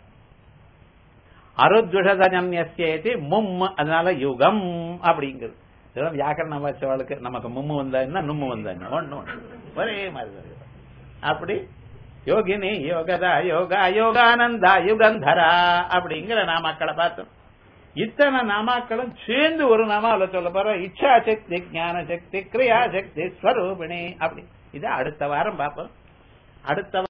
அருத்விஷதன்யசேதி மும் அதனால யுகம் அப்படிங்கிறது இதெல்லாம் வியாக்கரணம் வச்சவளுக்கு நமக்கு மும்மு வந்தா என்ன நும்மு வந்தா என்ன ஒண்ணு ஒண்ணு ஒரே மாதிரி தான் இருக்கு. அப்படி யோகினி யோகதா யோகா யோகானந்தா யுகந்தரா அப்படிங்கிற நாமாக்களை பார்த்தோம் இத்தனை நாமாக்களும் சேர்ந்து ஒரு நாமாவில சொல்ல போற இச்சா சக்தி ஞான சக்தி கிரியா சக்தி ஸ்வரூபிணி அப்படி இதை அடுத்த வாரம் பார்ப்போம் அடுத்த